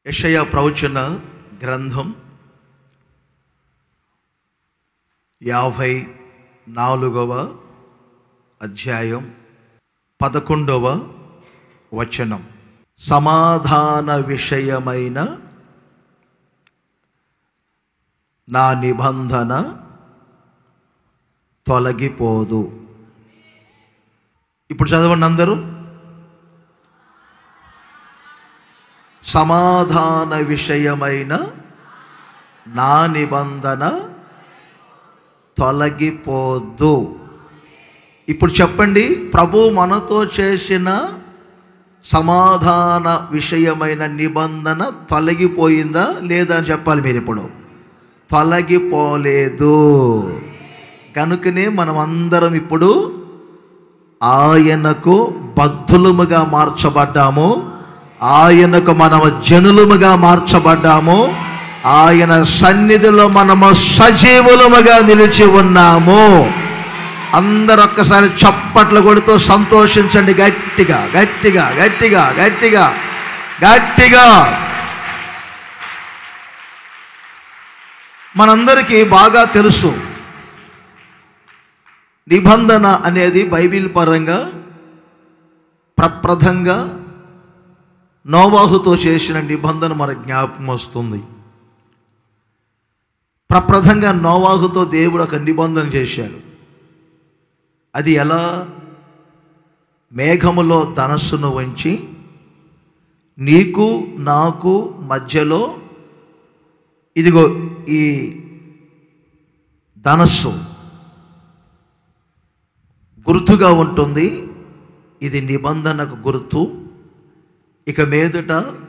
యషయ ప్రవచన గ్రంథం యాభై నాలుగవ అధ్యాయం పదకొండవ వచనం సమాధాన విషయమైన నా నిబంధన తొలగిపోదు ఇప్పుడు చదవండి అందరూ సమాధాన విషయమైన నా నిబంధన తొలగిపోదు ఇప్పుడు చెప్పండి ప్రభు మనతో చేసిన సమాధాన విషయమైన నిబంధన తొలగిపోయిందా లేదా అని చెప్పాలి మీరు ఇప్పుడు తొలగిపోలేదు కనుకనే మనం అందరం ఇప్పుడు ఆయనకు బద్ధులముగా మార్చబడ్డాము ఆయనకు మనము జనులముగా మార్చబడ్డాము ఆయన సన్నిధిలో మనము సజీవులముగా నిలిచి ఉన్నాము అందరు ఒక్కసారి చప్పట్లు కొడుతూ సంతోషించండి గట్టిగా గట్టిగా గట్టిగా గట్టిగా గట్టిగా మనందరికీ బాగా తెలుసు నిబంధన అనేది బైబిల్ పరంగా ప్రప్రథంగా నోవాహుతో చేసిన నిబంధన మన జ్ఞాపకం వస్తుంది ప్రప్రథంగా నోవాహుతో దేవుడు ఒక నిబంధన చేశాడు అది ఎలా మేఘములో ధనస్సును ఉంచి నీకు నాకు మధ్యలో ఇదిగో ఈ ధనస్సు గుర్తుగా ఉంటుంది ఇది నిబంధనకు గుర్తు ఇక మీదట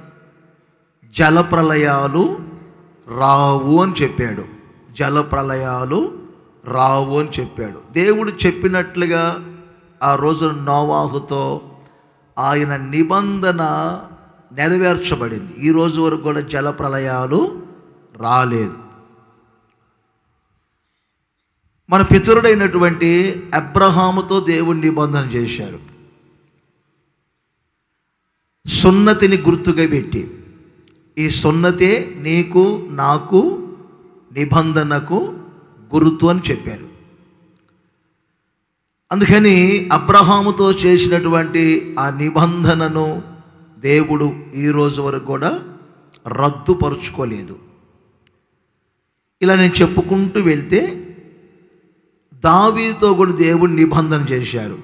జలప్రలయాలు రావు అని చెప్పాడు జలప్రలయాలు రావు అని చెప్పాడు దేవుడు చెప్పినట్లుగా ఆ రోజు నోవాహుతో ఆయన నిబంధన నెరవేర్చబడింది ఈ రోజు వరకు కూడా జలప్రలయాలు రాలేదు మన పితరుడైనటువంటి అబ్రహాముతో దేవుడు నిబంధన చేశారు సున్నతిని గుర్తుగా పెట్టి ఈ సున్నతే నీకు నాకు నిబంధనకు గుర్తు అని చెప్పారు అందుకని అబ్రహాముతో చేసినటువంటి ఆ నిబంధనను దేవుడు ఈ రోజు వరకు కూడా రద్దుపరుచుకోలేదు ఇలా నేను చెప్పుకుంటూ వెళ్తే దావీతో కూడా దేవుడు నిబంధన చేశారు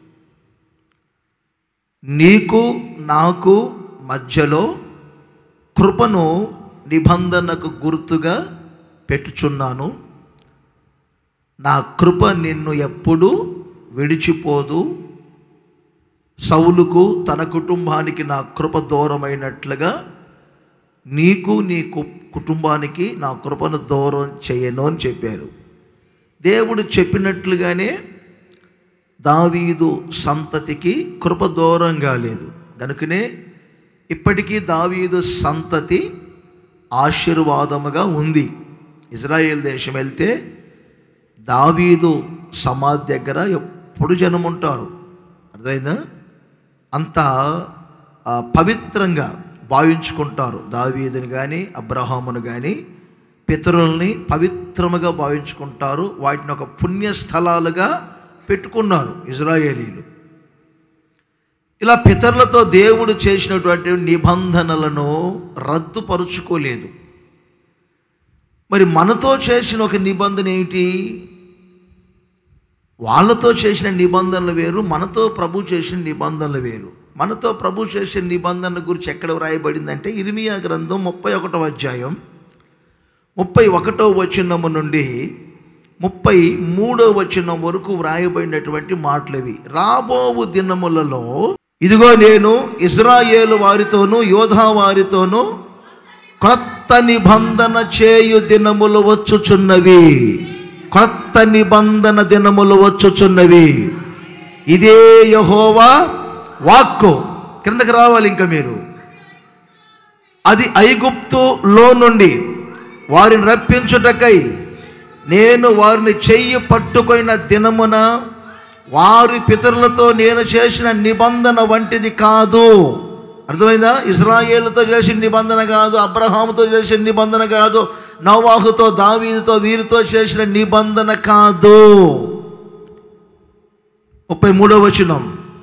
నీకు నాకు మధ్యలో కృపను నిబంధనకు గుర్తుగా పెట్టుచున్నాను నా కృప నిన్ను ఎప్పుడు విడిచిపోదు సౌలుకు తన కుటుంబానికి నా కృప దూరమైనట్లుగా నీకు నీ కు- కుటుంబానికి నా కృపను దూరం చేయను అని చెప్పారు దేవుడు చెప్పినట్లుగానే దావీదు సంతతికి కృప దూరం కాలేదు కనుకనే ఇప్పటికీ దావీదు సంతతి ఆశీర్వాదముగా ఉంది ఇజ్రాయేల్ దేశం వెళ్తే దావీదు సమాధి దగ్గర ఎప్పుడు జనం ఉంటారు అర్థమైందా అంత ఆ, పవిత్రంగా భావించుకుంటారు దావీదుని కానీ అబ్రహామును కానీ పితరుల్ని పవిత్రముగా భావించుకుంటారు వాటిని ఒక పుణ్యస్థలాలుగా పెట్టుకున్నారు ఇజ్రాయేలీలు ఇలా పితరులతో దేవుడు చేసినటువంటి నిబంధనలను రద్దుపరుచుకోలేదు మరి మనతో చేసిన ఒక నిబంధన ఏమిటి వాళ్ళతో చేసిన నిబంధనలు వేరు మనతో ప్రభు చేసిన నిబంధనలు వేరు మనతో ప్రభు చేసిన నిబంధనల గురించి ఎక్కడ వ్రాయబడిందంటే ఇరిమియా గ్రంథం ముప్పై ఒకటవ అధ్యాయం ముప్పై ఒకటో వచనము నుండి ముప్పై మూడో వచనం వరకు వ్రాయబడినటువంటి మాటలు ఇవి రాబోవు దినములలో ఇదిగో నేను ఇజ్రాయేలు వారితోనూ యోధా వారితోనూ క్రొత్త నిబంధన చేయు దినములు వచ్చుచున్నవి క్రొత్త నిబంధన దినములు వచ్చుచున్నవి ఇదే యహోవా వాక్కు క్రిందకి రావాలి ఇంకా మీరు అది ఐగుప్తులో నుండి వారిని రప్పించుటకై నేను వారిని చెయ్యి పట్టుకొనిన దినమున వారి పితరులతో నేను చేసిన నిబంధన వంటిది కాదు అర్థమైందా ఇజ్రాయేలుతో చేసిన నిబంధన కాదు అబ్రహాముతో చేసిన నిబంధన కాదు నవాహుతో దావీదుతో వీరితో చేసిన నిబంధన కాదు ముప్పై మూడో వచనం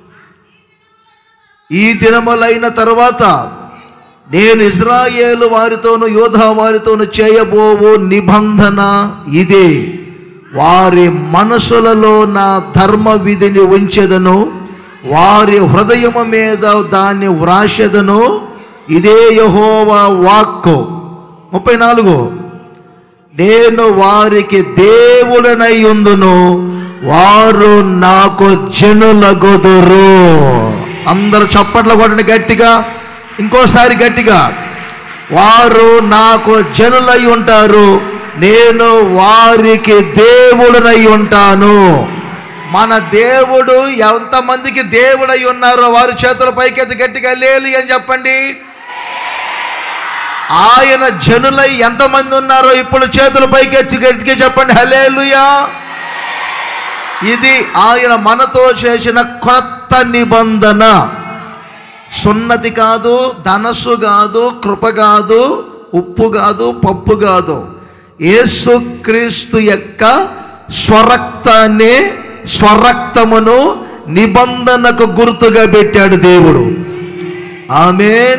ఈ దినములైన తర్వాత నేను ఇజ్రాయేలు వారితోను యోధా వారితోను చేయబోవు నిబంధన ఇదే వారి మనసులలో నా ధర్మ విధిని ఉంచెదను వారి హృదయము మీద దాన్ని వ్రాసెదను ఇదే యహోవా వాక్కు ముప్పై నాలుగు నేను వారికి దేవుడనై ఉందును వారు నాకు జనులగొదురు అందరు చప్పట్లు కొట్టండి గట్టిగా ఇంకోసారి గట్టిగా వారు నాకు జనులై ఉంటారు నేను వారికి దేవుడనై ఉంటాను మన దేవుడు ఎంతమందికి దేవుడై ఉన్నారో వారి చేతుల పైకెత్తి గట్టిగా లేలి అని చెప్పండి ఆయన జనులై ఎంతమంది ఉన్నారో ఇప్పుడు చేతుల పైకెత్తి గట్టిగా చెప్పండి హలేలుయా ఇది ఆయన మనతో చేసిన క్రొత్త నిబంధన సున్నతి కాదు ధనస్సు కాదు కృప కాదు ఉప్పు కాదు పప్పు కాదు యేసుక్రీస్తు యొక్క స్వరక్తాన్ని స్వరక్తమును నిబంధనకు గుర్తుగా పెట్టాడు దేవుడు ఆమెన్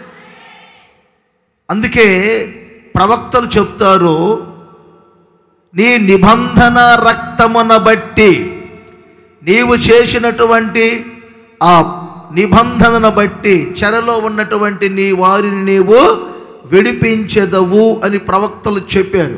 అందుకే ప్రవక్తలు చెప్తారు నీ నిబంధన రక్తమున బట్టి నీవు చేసినటువంటి ఆ నిబంధనను బట్టి చెరలో ఉన్నటువంటి నీ వారిని నీవు విడిపించెదవు అని ప్రవక్తలు చెప్పారు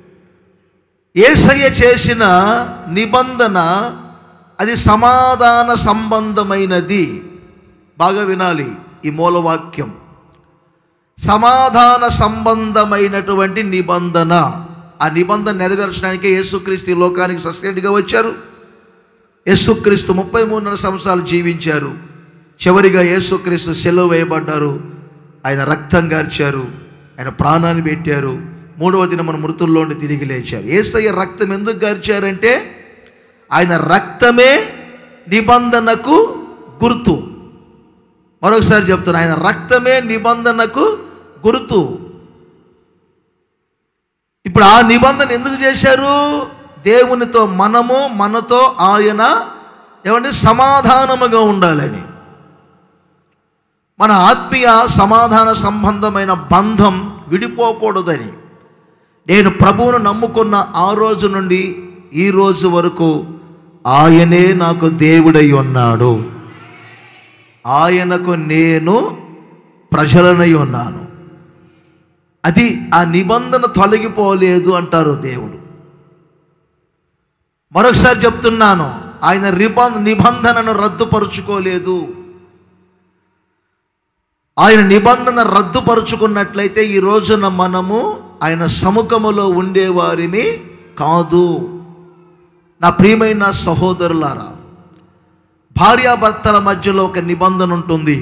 ఏసయ్య చేసిన నిబంధన అది సమాధాన సంబంధమైనది బాగా వినాలి ఈ మూలవాక్యం సమాధాన సంబంధమైనటువంటి నిబంధన ఆ నిబంధన నెరవేర్చడానికి యేసుక్రీస్తు ఈ లోకానికి సస్టెంట్గా వచ్చారు యేసుక్రీస్తు ముప్పై మూడున్నర సంవత్సరాలు జీవించారు చివరిగా యేసుక్రీస్తు సెలవు వేయబడ్డారు ఆయన రక్తం గార్చారు ఆయన ప్రాణాన్ని పెట్టారు మూడవ దిన మన మృతుల్లోని తిరిగి లేచారు ఏసయ్య రక్తం ఎందుకు గార్చారంటే ఆయన రక్తమే నిబంధనకు గుర్తు మరొకసారి చెప్తున్నా ఆయన రక్తమే నిబంధనకు గుర్తు ఇప్పుడు ఆ నిబంధన ఎందుకు చేశారు దేవునితో మనము మనతో ఆయన ఏమంటే సమాధానముగా ఉండాలని మన ఆత్మీయ సమాధాన సంబంధమైన బంధం విడిపోకూడదని నేను ప్రభువును నమ్ముకున్న ఆ రోజు నుండి ఈ రోజు వరకు ఆయనే నాకు దేవుడై ఉన్నాడు ఆయనకు నేను ప్రజలనై ఉన్నాను అది ఆ నిబంధన తొలగిపోలేదు అంటారు దేవుడు మరొకసారి చెప్తున్నాను ఆయన రిబ నిబంధనను రద్దుపరుచుకోలేదు ఆయన నిబంధన రద్దుపరుచుకున్నట్లయితే ఈ రోజున మనము ఆయన సముఖములో ఉండేవారిని కాదు నా ప్రియమైన సహోదరులారా భార్యాభర్తల మధ్యలో ఒక నిబంధన ఉంటుంది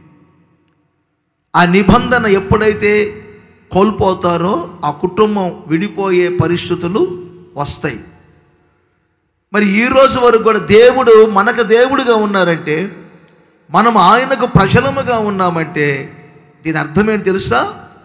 ఆ నిబంధన ఎప్పుడైతే కోల్పోతారో ఆ కుటుంబం విడిపోయే పరిస్థితులు వస్తాయి మరి ఈ రోజు వరకు కూడా దేవుడు మనకు దేవుడుగా ఉన్నారంటే మనం ఆయనకు ప్రజలముగా ఉన్నామంటే దీని అర్థం ఏంటి తెలుసా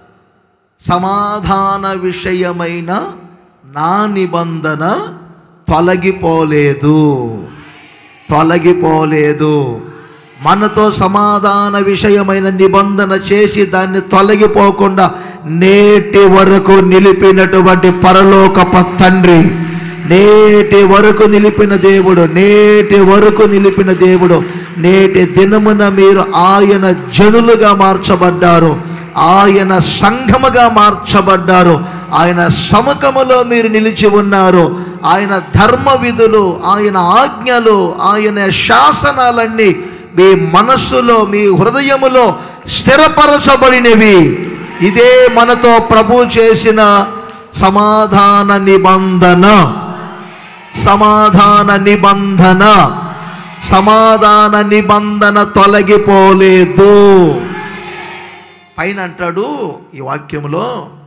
సమాధాన విషయమైన నా నిబంధన తొలగిపోలేదు తొలగిపోలేదు మనతో సమాధాన విషయమైన నిబంధన చేసి దాన్ని తొలగిపోకుండా నేటి వరకు నిలిపినటువంటి పరలోకప తండ్రి నేటి వరకు నిలిపిన దేవుడు నేటి వరకు నిలిపిన దేవుడు నేటి దినమున మీరు ఆయన జనులుగా మార్చబడ్డారు ఆయన సంఘముగా మార్చబడ్డారు ఆయన సముఖములో మీరు నిలిచి ఉన్నారు ఆయన ధర్మ విధులు ఆయన ఆజ్ఞలు ఆయన శాసనాలన్నీ మీ మనస్సులో మీ హృదయములో స్థిరపరచబడినవి ఇదే మనతో ప్రభు చేసిన సమాధాన నిబంధన సమాధాన నిబంధన సమాధాన నిబంధన తొలగిపోలేదు పైన అంటాడు ఈ వాక్యంలో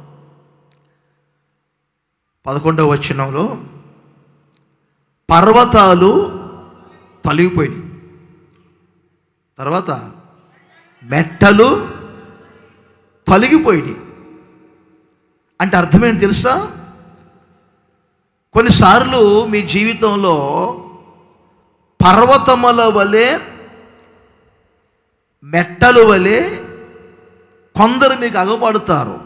పదకొండవ వచనంలో పర్వతాలు తొలగిపోయినాయి తర్వాత మెట్టలు తొలగిపోయినాయి అంటే అర్థమేంటి తెలుసా కొన్నిసార్లు మీ జీవితంలో పర్వతముల వలె మెట్టలు వలె కొందరు మీకు అగపడతారు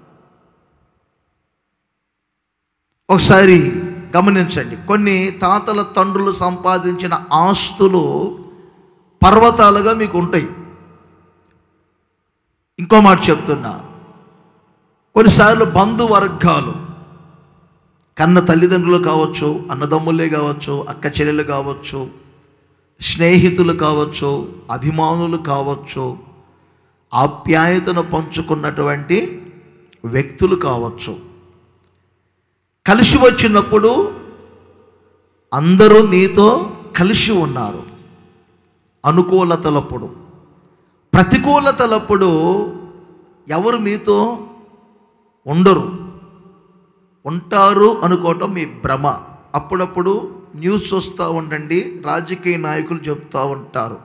ఒకసారి గమనించండి కొన్ని తాతల తండ్రులు సంపాదించిన ఆస్తులు పర్వతాలుగా మీకు ఉంటాయి ఇంకో మాట చెప్తున్నా కొన్నిసార్లు బంధువర్గాలు కన్న తల్లిదండ్రులు కావచ్చు అన్నదమ్ములే కావచ్చు అక్క చెల్లెలు కావచ్చు స్నేహితులు కావచ్చు అభిమానులు కావచ్చు ఆప్యాయతను పంచుకున్నటువంటి వ్యక్తులు కావచ్చు కలిసి వచ్చినప్పుడు అందరూ నీతో కలిసి ఉన్నారు అనుకూలతలప్పుడు ప్రతికూలతలప్పుడు ఎవరు మీతో ఉండరు ఉంటారు అనుకోవటం మీ భ్రమ అప్పుడప్పుడు న్యూస్ వస్తూ ఉండండి రాజకీయ నాయకులు చెప్తూ ఉంటారు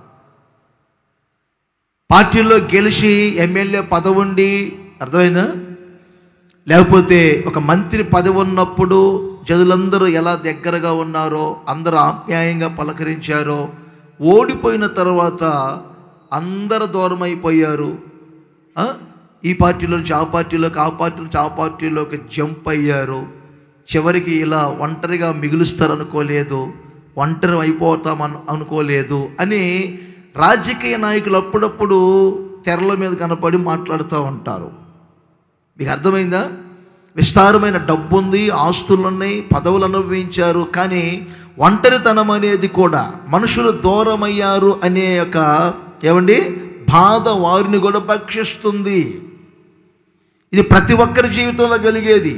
పార్టీలో గెలిచి ఎమ్మెల్యే పదవి ఉండి అర్థమైందా లేకపోతే ఒక మంత్రి పదవి ఉన్నప్పుడు జనులందరూ ఎలా దగ్గరగా ఉన్నారో అందరూ ఆప్యాయంగా పలకరించారో ఓడిపోయిన తర్వాత అందరు దూరం అయిపోయారు ఆ? ఈ పార్టీలో నుంచి ఆ పార్టీలోకి ఆ పార్టీ నుంచి ఆ పార్టీలోకి జంప్ అయ్యారు చివరికి ఇలా ఒంటరిగా మిగులుస్తారు అనుకోలేదు ఒంటరి అయిపోతామని అనుకోలేదు అని రాజకీయ నాయకులు అప్పుడప్పుడు తెరల మీద కనపడి మాట్లాడుతూ ఉంటారు మీకు అర్థమైందా విస్తారమైన డబ్బు ఉంది ఆస్తులు ఉన్నాయి పదవులు అనుభవించారు కానీ ఒంటరితనం అనేది కూడా మనుషులు దూరమయ్యారు అనే యొక్క ఏమండి బాధ వారిని కూడా భక్షిస్తుంది ఇది ప్రతి ఒక్కరి జీవితంలో కలిగేది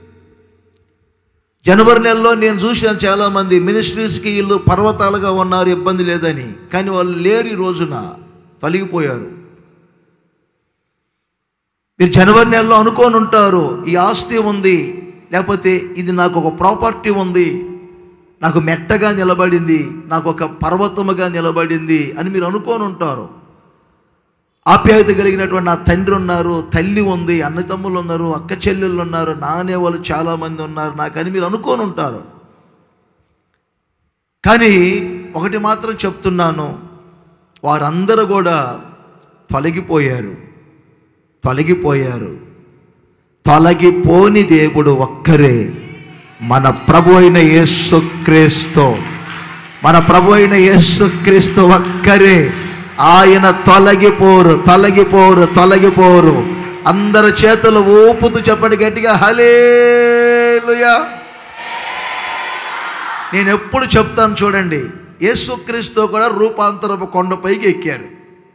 జనవరి నెలలో నేను చూశాను చాలామంది మినిస్ట్రీస్కి వీళ్ళు పర్వతాలుగా ఉన్నారు ఇబ్బంది లేదని కానీ వాళ్ళు లేరు ఈ రోజున తొలగిపోయారు మీరు జనవరి నెలలో అనుకొని ఉంటారు ఈ ఆస్తి ఉంది లేకపోతే ఇది నాకు ఒక ప్రాపర్టీ ఉంది నాకు మెట్టగా నిలబడింది నాకు ఒక పర్వతముగా నిలబడింది అని మీరు అనుకొని ఉంటారు ఆప్యాయత కలిగినటువంటి నా తండ్రి ఉన్నారు తల్లి ఉంది అన్నతమ్ములు ఉన్నారు అక్క చెల్లెళ్ళు ఉన్నారు నానే వాళ్ళు చాలామంది ఉన్నారు నాకని మీరు అనుకొని ఉంటారు కానీ ఒకటి మాత్రం చెప్తున్నాను వారందరూ కూడా తొలగిపోయారు తొలగిపోయారు తొలగిపోని దేవుడు ఒక్కరే మన ప్రభు అయిన యేసుక్రీస్తు మన ప్రభు అయిన యేసుక్రీస్తు ఒక్కరే ఆయన తొలగిపోరు తొలగిపోరు తొలగిపోరు అందరి చేతులు ఊపుతూ చెప్పండి గట్టిగా హలేలుయా నేను ఎప్పుడు చెప్తాను చూడండి యేసుక్రీస్తు కూడా రూపాంతరపు కొండపైకి ఎక్కారు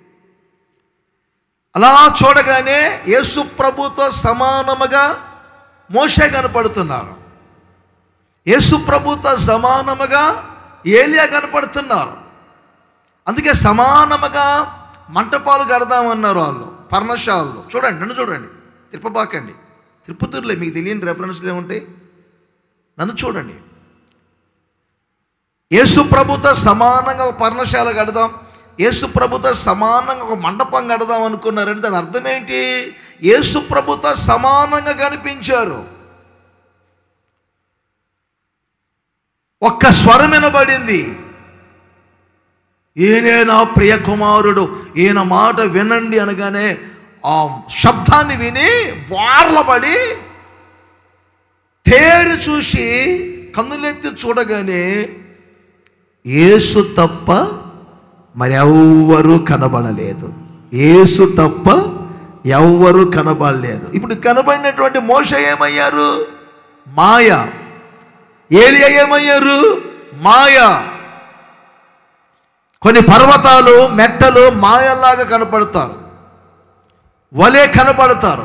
అలా చూడగానే యేసు ప్రభుతో సమానముగా మోషే కనపడుతున్నారు యేసు ప్రభుతో సమానముగా ఏలియా కనపడుతున్నారు అందుకే సమానముగా మంటపాలు కడదామన్నారు వాళ్ళు పర్ణశాలలో చూడండి నన్ను చూడండి తిరుపబాకండి తిరుపతిలో మీకు తెలియని రెఫరెన్స్లు ఏముంటాయి నన్ను చూడండి యేసు ప్రభుతో సమానంగా ఒక పర్ణశాల కడదాం యేసు ప్రభుతో సమానంగా ఒక మండపం కడదాం అనుకున్నారంటే దాని అర్థం ఏంటి యేసు ప్రభుతో సమానంగా కనిపించారు ఒక్క స్వరం వినబడింది ఈయనే నా ప్రియ కుమారుడు ఈయన మాట వినండి అనగానే ఆ శబ్దాన్ని విని బార్లపడి తేరు చూసి కన్నులెత్తి చూడగానే యేసు తప్ప మరెవ్వరూ కనబడలేదు యేసు తప్ప ఎవ్వరూ కనబడలేదు ఇప్పుడు కనబడినటువంటి మోష ఏమయ్యారు మాయ ఏలియా ఏమయ్యారు మాయ కొన్ని పర్వతాలు మెట్టలు మాయల్లాగా కనపడతారు వలే కనపడతారు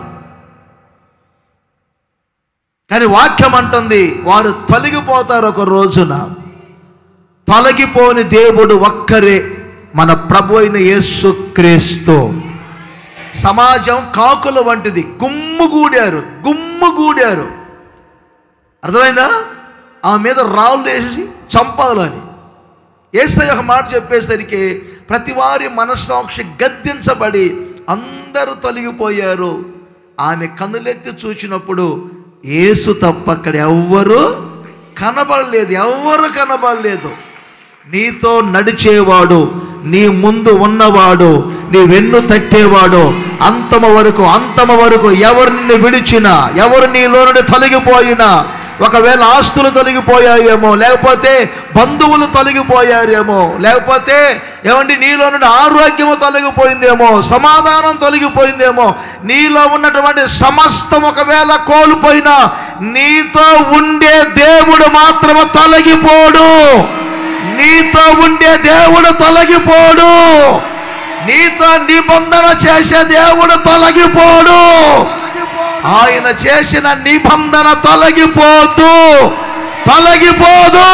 కానీ వాక్యం అంటుంది వారు తొలగిపోతారు ఒక రోజున తొలగిపోని దేవుడు ఒక్కరే మన ప్రభు అయిన యేసుక్రీస్తు సమాజం కాకుల వంటిది గుమ్ముగూడారు గుమ్ముగూడారు అర్థమైందా ఆ మీద రాళ్ళు వేసి చంపాలని ఏసై ఒక మాట చెప్పేసరికి ప్రతి వారి మనస్సాక్షి గద్దించబడి అందరూ తొలగిపోయారు ఆమె కనులెత్తి చూసినప్పుడు యేసు తప్ప అక్కడ ఎవ్వరు కనబడలేదు ఎవ్వరు కనబడలేదు నీతో నడిచేవాడు నీ ముందు ఉన్నవాడు నీ వెన్ను తట్టేవాడు అంతమ వరకు అంతమ వరకు ఎవరు నిన్ను విడిచినా ఎవరు నీలో నుండి తొలగిపోయినా ఒకవేళ ఆస్తులు తొలగిపోయాయేమో లేకపోతే బంధువులు తొలగిపోయారేమో లేకపోతే ఏమండి నీలో నుండి ఆరోగ్యము తొలగిపోయిందేమో సమాధానం తొలగిపోయిందేమో నీలో ఉన్నటువంటి సమస్తం ఒకవేళ కోల్పోయినా నీతో ఉండే దేవుడు మాత్రము తొలగిపోడు నీతో ఉండే దేవుడు తొలగిపోడు నీతో నిబంధన చేసే దేవుడు తొలగిపోడు ఆయన చేసిన నిబంధన తొలగిపోదు తొలగిపోదు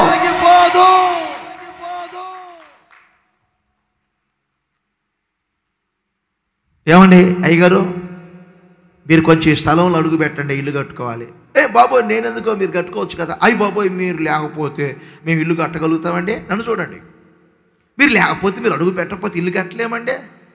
ఏమండి అయ్యగారు మీరు కొంచెం ఈ స్థలంలో అడుగు పెట్టండి ఇల్లు కట్టుకోవాలి ఏ బాబోయ్ నేనెందుకో మీరు కట్టుకోవచ్చు కదా అయ్యి బాబోయ్ మీరు లేకపోతే మేము ఇల్లు కట్టగలుగుతామండి నన్ను చూడండి మీరు లేకపోతే మీరు అడుగు పెట్టకపోతే ఇల్లు కట్టలేమండి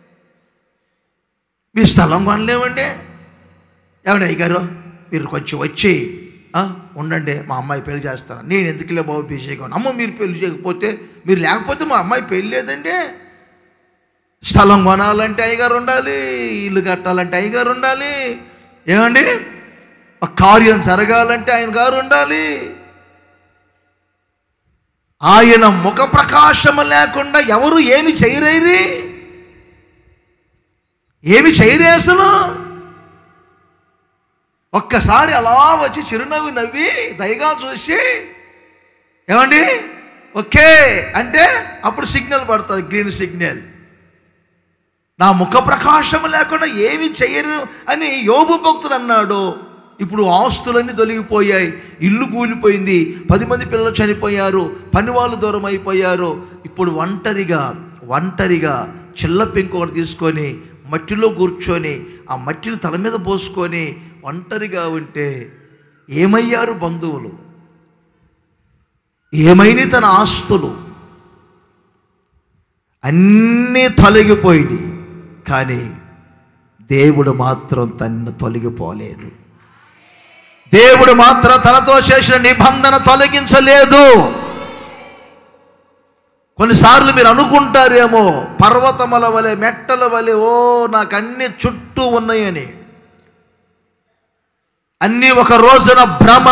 మీ స్థలం కొనలేమండి ఏమండి అయ్యగారు మీరు కొంచెం వచ్చి ఆ, ఉండండి మా అమ్మాయి పెళ్లి చేస్తాను నేను ఎందుకులే బాబు బిజీగా ఉన్నా. అమ్మ మీరు పెళ్లి చేయకపోతే మీరు లేకపోతే మా అమ్మాయి పెళ్లి లేదండి స్థలం కొనాలంటే అయ్యగారు ఉండాలి ఇల్లు కట్టాలంటే అయ్యగారు ఉండాలి ఏమండి ఒక కార్యం జరగాలంటే ఆయన గారు ఉండాలి ఆయన ముఖ ప్రకాశము లేకుండా ఎవరు ఏమి చేయరేరి ఏమి చేయరే అసలు ఒక్కసారి అలా వచ్చి చిరునవ్వు నవ్వి దయగా చూసి ఏమండి ఓకే అంటే అప్పుడు సిగ్నల్ పడుతుంది గ్రీన్ సిగ్నల్ నా ముఖ ప్రకాశం లేకుండా ఏమి చెయ్యను అని యోబు భక్తుడు అన్నాడు ఇప్పుడు ఆస్తులన్నీ తొలగిపోయాయి ఇల్లు కూలిపోయింది పది మంది పిల్లలు చనిపోయారు పని వాళ్ళు దూరం అయిపోయారు ఇప్పుడు ఒంటరిగా ఒంటరిగా చిల్ల పెంకు ఒకటి తీసుకొని మట్టిలో కూర్చొని ఆ మట్టిని తల మీద పోసుకొని ఒంటరిగా ఉంటే ఏమయ్యారు బంధువులు ఏమైనా తన ఆస్తులు అన్నీ తొలగిపోయింది కానీ దేవుడు మాత్రం తన్ను తొలగిపోలేదు దేవుడు మాత్రం తనతో చేసిన నిబంధన తొలగించలేదు కొన్నిసార్లు మీరు అనుకుంటారేమో పర్వతముల వలె మెట్టల వలె ఓ నాకు అన్ని చుట్టూ ఉన్నాయని అన్నీ ఒక రోజున భ్రమ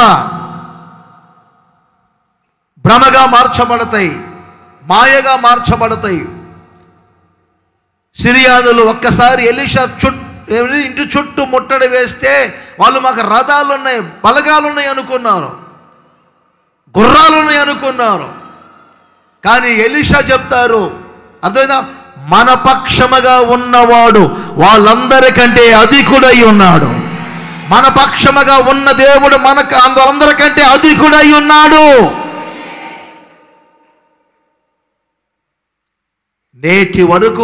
భ్రమగా మార్చబడతాయి మాయగా మార్చబడతాయి సిరియానులు ఒక్కసారి ఎలిషా చుట్టూ ఇంటి చుట్టూ ముట్టడి వేస్తే వాళ్ళు మాకు రథాలు ఉన్నాయి బలగాలు ఉన్నాయి అనుకున్నారు గుర్రాలు ఉన్నాయి అనుకున్నారు కానీ ఎలిషా చెప్తారు అర్థమైందా మన పక్షముగా ఉన్నవాడు వాళ్ళందరికంటే అధికుడై ఉన్నాడు మన పక్షముగా ఉన్న దేవుడు మనకు అందరందరికంటే అధికుడై ఉన్నాడు నేటి వరకు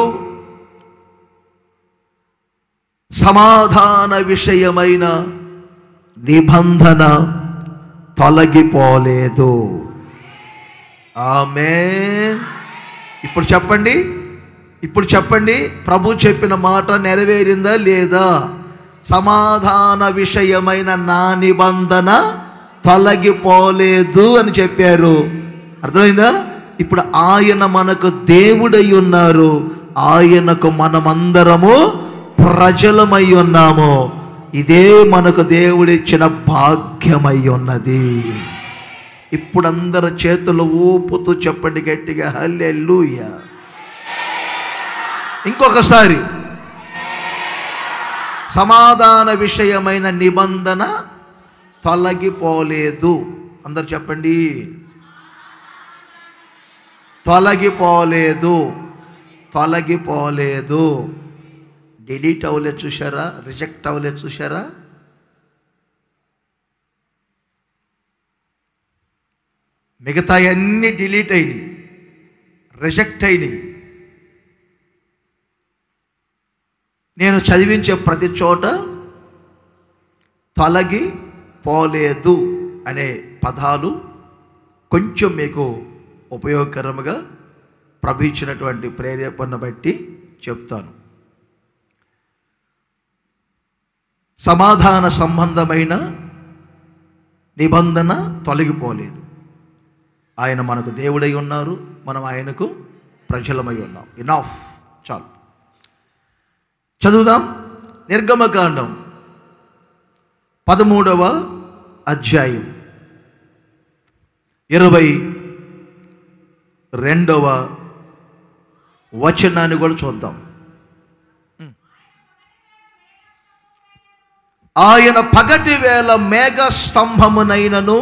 సమాధాన విషయమైన నిబంధన తొలగిపోలేదు ఆమె ఇప్పుడు చెప్పండి ఇప్పుడు చెప్పండి ప్రభు చెప్పిన మాట నెరవేరిందా లేదా సమాధాన విషయమైన నా నిబంధన తొలగిపోలేదు అని చెప్పారు అర్థమైందా ఇప్పుడు ఆయన మనకు దేవుడై ఉన్నారు ఆయనకు మనమందరము ప్రజలమై ఉన్నాము ఇదే మనకు దేవుడిచ్చిన భాగ్యమై ఉన్నది ఇప్పుడు అందరు చేతులు ఊపుతూ చెప్పండి గట్టిగా హల్లెలూయ ఇంకొకసారి సమాధాన విషయమైన నిబంధన తొలగిపోలేదు అందరు చెప్పండి తొలగిపోలేదు తొలగిపోలేదు డిలీట్ అవ్వలేదు చూసారా రిజెక్ట్ అవ్వలేదు చూసారా మిగతా అన్నీ డిలీట్ అయినాయి రిజెక్ట్ అయినాయి నేను చదివించే ప్రతి చోట తొలగి పోలేదు అనే పదాలు కొంచెం మీకు ఉపయోగకరముగా ప్రభు ఇచ్చినటువంటి ప్రేరేపణ బట్టి చెప్తాను సమాధాన సంబంధమైన నిబంధన తొలగిపోలేదు ఆయన మనకు దేవుడై ఉన్నారు మనం ఆయనకు ప్రజలమై ఉన్నాం ఇనాఫ్ చాలు చదువుదాం నిర్గమకాండం పదమూడవ అధ్యాయం ఇరవై రెండవ వచనాన్ని కూడా చూద్దాం ఆయన పగటి వేళ మేఘ స్తంభమునైనను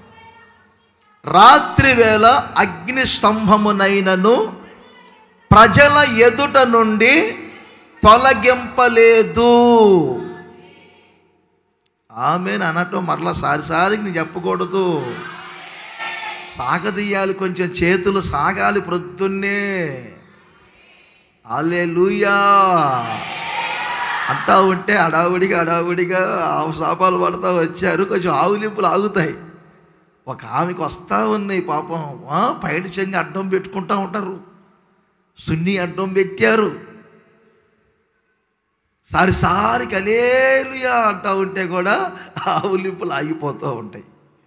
రాత్రి వేళ అగ్ని స్తంభమునైనను ప్రజల ఎదుట నుండి తొలగింపలేదు ఆమె అనటం మరలా సారిసారికి నేను చెప్పకూడదు సాగదీయాలి కొంచెం చేతులు సాగాలి ప్రొద్దున్నే ఆలే అంటా ఉంటే అడావుడిగా అడావుడిగా ఆవు శాపాలు పడతా వచ్చారు కొంచెం ఆవులింపులు ఆగుతాయి ఒక ఆమెకు వస్తూ ఉన్నాయి పాపం ఆ, పైన చెంగి అడ్డం పెట్టుకుంటా ఉంటారు సున్ని అడ్డం పెట్టారు సారి సారికి అలేలుయా అంటా ఉంటే కూడా ఆవులింపులు ఆగిపోతూ ఉంటాయి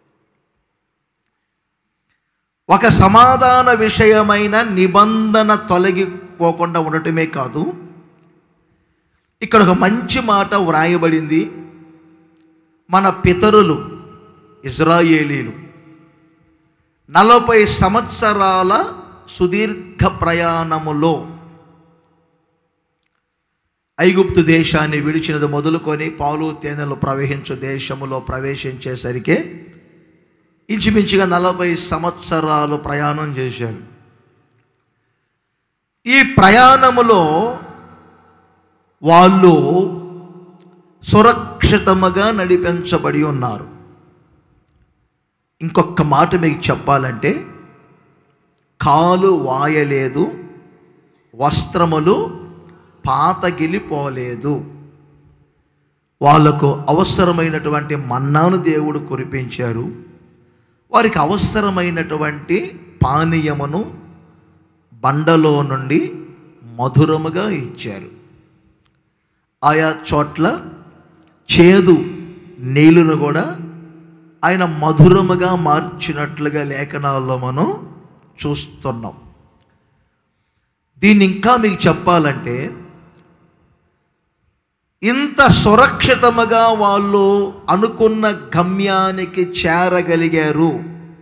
ఒక సమాధాన విషయమైన నిబంధన తొలగిపోకుండా ఉండటమే కాదు ఇక్కడ ఒక మంచి మాట వ్రాయబడింది మన పితరులు ఇజ్రాయేలీలు నలభై సంవత్సరాల సుదీర్ఘ ప్రయాణములో ఐగుప్తు దేశాన్ని విడిచినది మొదలుకొని పాలు తేనెలు ప్రవహించు దేశములో ప్రవేశించేసరికి ఇంచుమించుగా నలభై సంవత్సరాలు ప్రయాణం చేశారు ఈ ప్రయాణములో వాళ్ళు సురక్షితముగా నడిపించబడి ఉన్నారు ఇంకొక మాట మీకు చెప్పాలంటే కాలు వాయలేదు వస్త్రములు పాతగిలిపోలేదు వాళ్లకు అవసరమైనటువంటి మన్నాను దేవుడు కురిపించారు వారికి అవసరమైనటువంటి పానీయమును బండలో నుండి మధురముగా ఇచ్చారు ఆయా చోట్ల చేదు నీళ్లను కూడా ఆయన మధురముగా మార్చినట్లుగా లేఖనాల్లో మనం చూస్తున్నాం దీన్ని ఇంకా మీకు చెప్పాలంటే ఇంత సురక్షితముగా వాళ్ళు అనుకున్న గమ్యానికి చేరగలిగారు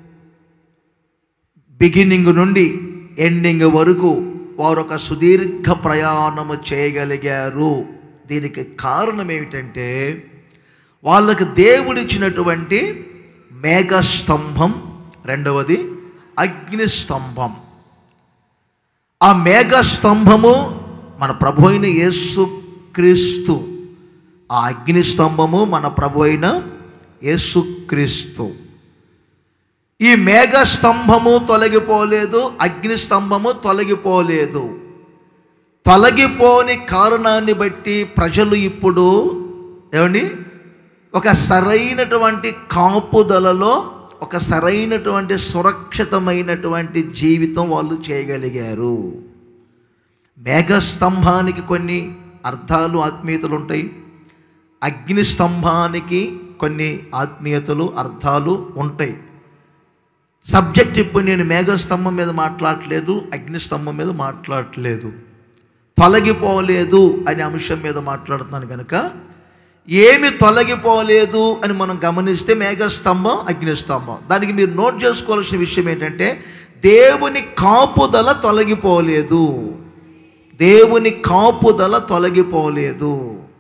బిగినింగ్ నుండి ఎండింగ్ వరకు వారు ఒక సుదీర్ఘ ప్రయాణము చేయగలిగారు దీనికి కారణం ఏమిటంటే వాళ్ళకి దేవుడిచ్చినటువంటి మేఘస్తంభం రెండవది అగ్ని స్తంభం ఆ మేఘస్తంభము మన ప్రభు అయిన యేసుక్రీస్తు ఆ అగ్ని స్తంభము మన ప్రభు అయిన యేసుక్రీస్తు ఈ మేఘ స్తంభము తొలగిపోలేదు అగ్ని స్తంభము తొలగిపోలేదు తొలగిపోని కారణాన్ని బట్టి ప్రజలు ఇప్పుడు ఏమండి ఒక సరైనటువంటి కాపుదలలో ఒక సరైనటువంటి సురక్షితమైనటువంటి జీవితం వాళ్ళు చేయగలిగారు మేఘస్తంభానికి కొన్ని అర్థాలు ఆత్మీయతలు ఉంటాయి అగ్ని స్తంభానికి కొన్ని ఆత్మీయతలు అర్థాలు ఉంటాయి సబ్జెక్ట్ ఇప్పుడు నేను మేఘస్తంభం మీద మాట్లాడట్లేదు అగ్నిస్తంభం మీద మాట్లాడట్లేదు తొలగిపోలేదు అనే అంశం మీద మాట్లాడుతున్నాను కనుక ఏమి తొలగిపోలేదు అని మనం గమనిస్తే మేఘస్తంభం అగ్నిస్తంభం దానికి మీరు నోట్ చేసుకోవాల్సిన విషయం ఏంటంటే దేవుని కాపుదల తొలగిపోలేదు దేవుని కాపుదల తొలగిపోలేదు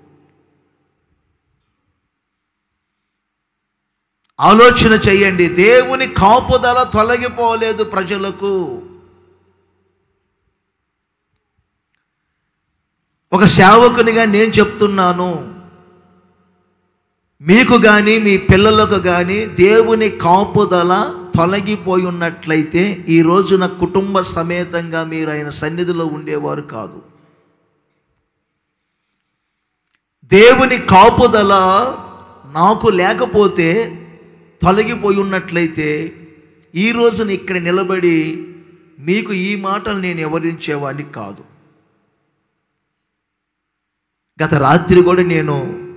ఆలోచన చెయ్యండి దేవుని కాపుదల తొలగిపోలేదు ప్రజలకు ఒక సేవకునిగా నేను చెప్తున్నాను మీకు కానీ మీ పిల్లలకు కానీ దేవుని కాపుదల తొలగిపోయి ఉన్నట్లయితే ఈ రోజున కుటుంబ సమేతంగా మీరు ఆయన సన్నిధిలో ఉండేవారు కాదు దేవుని కాపుదల నాకు లేకపోతే తొలగిపోయి ఉన్నట్లయితే ఈ రోజున ఇక్కడ నిలబడి మీకు ఈ మాటలు నేను వివరించేవాడిని కాదు గత రాత్రి కూడా నేను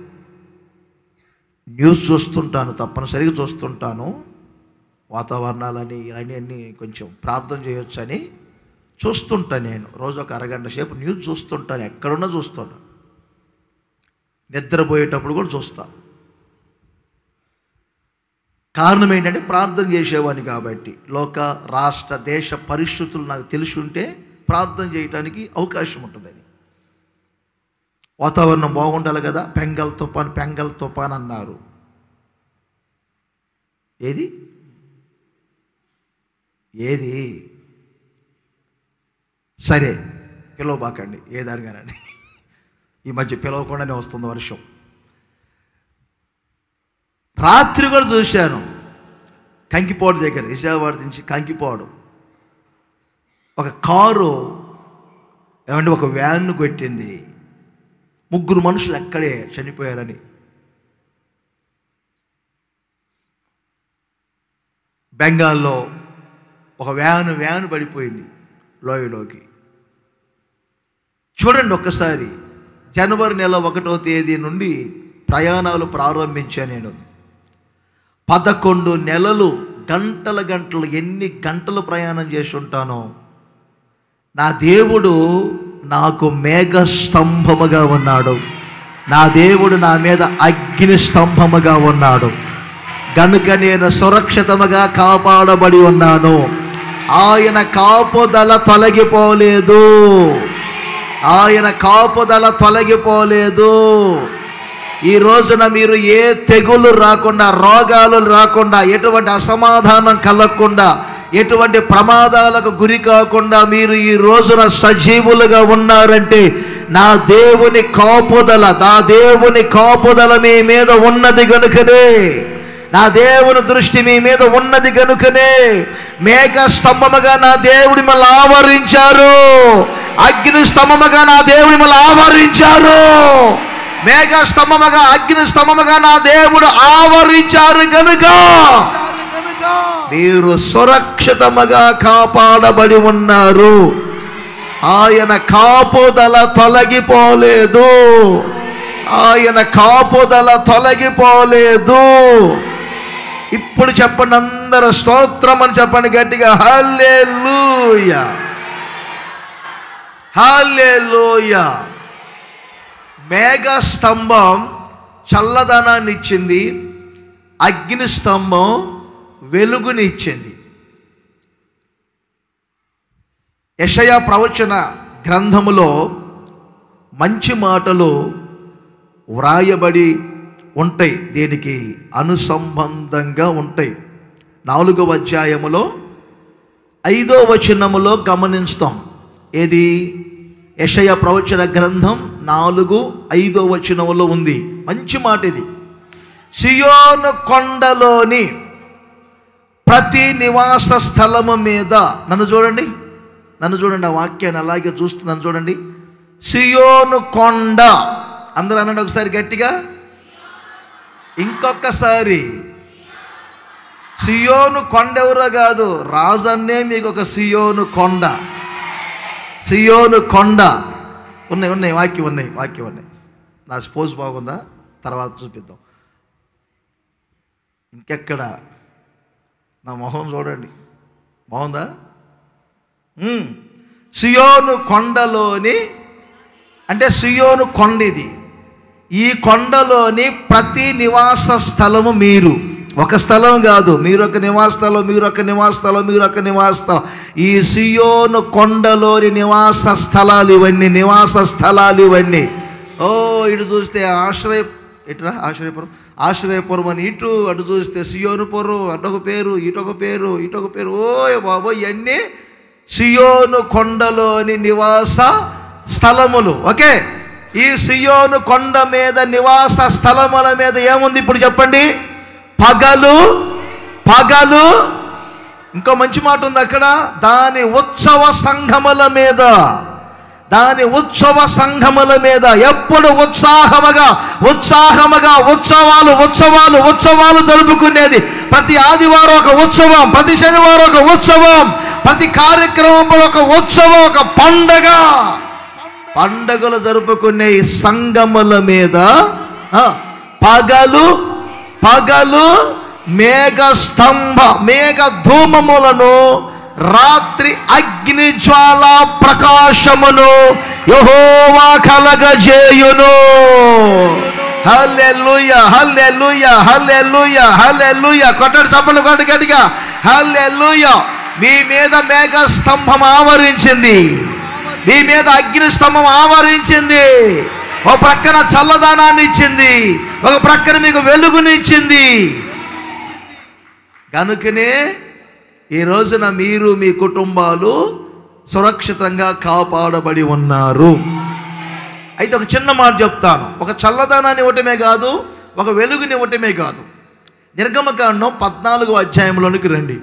న్యూస్ చూస్తుంటాను తప్పనిసరిగా చూస్తుంటాను వాతావరణాలని అని అన్ని కొంచెం ప్రార్థన చేయొచ్చని చూస్తుంటాను నేను రోజు ఒక అరగంట సేపు న్యూస్ చూస్తుంటాను ఎక్కడున్నా చూస్తాను నిద్రపోయేటప్పుడు కూడా చూస్తా కారణం ఏంటంటే ప్రార్థన చేసేవాడిని కాబట్టి లోక రాష్ట్ర దేశ పరిస్థితులు నాకు తెలిసి ఉంటే ప్రార్థన చేయడానికి అవకాశం ఉంటుందని వాతావరణం బాగుండాలి కదా పెంగల్ తుఫాన్ పెంగల్ తుఫాన్ అన్నారు ఏది ఏది సరే పిలవబాకండి ఏదానిగానండి ఈ మధ్య పిలవకుండానే వస్తుంది వర్షం రాత్రి కూడా చూశాను కంకిపోడు దగ్గర విజయవాడ నుంచి కంకిపోడు ఒక కారు ఏమంటే ఒక వ్యాన్ను కొట్టింది ముగ్గురు మనుషులు ఎక్కడే చనిపోయారని బెంగాల్లో ఒక వ్యాను వ్యాను పడిపోయింది లోయలోకి చూడండి ఒక్కసారి జనవరి నెల ఒకటో తేదీ నుండి ప్రయాణాలు ప్రారంభించా నేను పదకొండు నెలలు గంటల గంటలు ఎన్ని గంటలు ప్రయాణం చేసి ఉంటానో నా దేవుడు నాకు మేఘ స్తంభముగా ఉన్నాడు నా దేవుడు నా మీద అగ్ని స్తంభముగా ఉన్నాడు గనుక నేను సురక్షితముగా కాపాడబడి ఉన్నాను ఆయన కాపుదల తొలగిపోలేదు ఆయన కాపుదల తొలగిపోలేదు ఈ రోజున మీరు ఏ తెగులు రాకుండా రోగాలు రాకుండా ఎటువంటి అసమాధానం కలగకుండా ఎటువంటి ప్రమాదాలకు గురి కాకుండా మీరు ఈ రోజున సజీవులుగా ఉన్నారంటే నా దేవుని కాపుదల నా దేవుని కాపుదల మీ మీద ఉన్నది గనుకనే నా దేవుని దృష్టి మీ మీద ఉన్నది గనుకనే మేఘ స్తంభముగా నా దేవుడి మళ్ళీ ఆవరించారు అగ్ని స్తంభముగా నా దేవుడి మళ్ళీ ఆవరించారు మేఘ స్తంభముగా అగ్ని స్తంభముగా నా దేవుడు ఆవరించారు గనుక మీరు సురక్షితముగా కాపాడబడి ఉన్నారు ఆయన కాపుదల తొలగిపోలేదు ఆయన కాపుదల తొలగిపోలేదు ఇప్పుడు చెప్పండి అందరు స్తోత్రం అని చెప్పండి గట్టిగా హల్లెలూయ హల్లెలూయ మేఘ స్తంభం చల్లదనాన్ని ఇచ్చింది అగ్ని స్తంభం వెలుగుని ఇచ్చింది యషయ ప్రవచన గ్రంథములో మంచి మాటలు వ్రాయబడి ఉంటాయి దీనికి అనుసంబంధంగా ఉంటాయి నాలుగవ అధ్యాయములో ఐదో వచనములో గమనిస్తాం ఏది యషయ ప్రవచన గ్రంథం నాలుగు ఐదో వచనములో ఉంది మంచి మాట ఇది సియోను కొండలోని ప్రతి నివాస స్థలము మీద నన్ను చూడండి నన్ను చూడండి ఆ వాక్యాన్ని అలాగే చూస్తున్నాను చూడండి సియోను కొండ అందరూ అనండి ఒకసారి గట్టిగా ఇంకొకసారి సియోను కొండ ఎవరో కాదు రాజన్నే మీకు ఒక సియోను కొండ సియోను కొండ ఉన్నాయి ఉన్నాయి వాక్యం ఉన్నాయి వాక్యం ఉన్నాయి నా స్పోజ్ బాగుందా తర్వాత చూపిద్దాం ఇంకెక్కడ నా మొహం చూడండి బాగుందా ఉమ్. సియోను కొండలోని అంటే సియోను కొండ ఇది ఈ కొండలోని ప్రతి నివాస స్థలము మీరు ఒక స్థలం కాదు మీరు ఒక నివాస స్థలం మీరు ఒక నివాస స్థలం మీరు ఒక నివాస స్థలం ఈ సియోను కొండలోని నివాస స్థలాలు ఇవన్నీ నివాస స్థలాలు ఇవన్నీ ఓ ఇటు చూస్తే ఆశ్రయ ఇటురా ఆశ్రయపురం ఆశ్రయపురం అని ఇటు అటు చూస్తే సియోనుపురం అటొక పేరు ఇటొక పేరు ఇటొక పేరు ఓ బాబో ఇవన్నీ సియోను కొండలోని నివాస స్థలములు ఓకే ఈ సియోను కొండ మీద నివాస స్థలముల మీద ఏముంది ఇప్పుడు చెప్పండి పగలు పగలు ఇంకో మంచి మాట ఉంది అక్కడ దాని ఉత్సవ సంఘముల మీద దాని ఉత్సవ సంఘముల మీద ఎప్పుడు ఉత్సాహముగా ఉత్సాహముగా ఉత్సవాలు ఉత్సవాలు ఉత్సవాలు జరుపుకునేది ప్రతి ఆదివారం ఒక ఉత్సవం ప్రతి శనివారం ఒక ఉత్సవం ప్రతి కార్యక్రమంలో ఒక ఉత్సవం ఒక పండగ పండగలు జరుపుకునే ఈ సంగముల మీద ఆ, పగలు పగలు మేఘ స్తంభ మేఘ ధూమములను రాత్రి అగ్ని జ్వాల ప్రకాశమును యహోవా కలగజేయును హల్లెలూయ హల్లెలూయ హల్లెలూయ హల్లెలూయ కొట్టడు చప్పలు కొట్టు గట్టిగా హల్లెలూయ మీ మీద మేఘ స్తంభం ఆవరించింది మీ మీద అగ్ని స్తంభం ఆవరించింది ఒక ప్రక్కన చల్లదానాన్ని ఇచ్చింది ఒక ప్రక్కన మీకు వెలుగునిచ్చింది కనుకనే ఈ రోజున మీరు మీ కుటుంబాలు సురక్షితంగా కాపాడబడి ఉన్నారు అయితే ఒక చిన్న మాట చెప్తాను ఒక చల్లదనాన్ని ఇవ్వటమే కాదు ఒక వెలుగుని ఇవ్వటమే కాదు నిర్గమకాండం పద్నాలుగో అధ్యాయంలోనికి రండి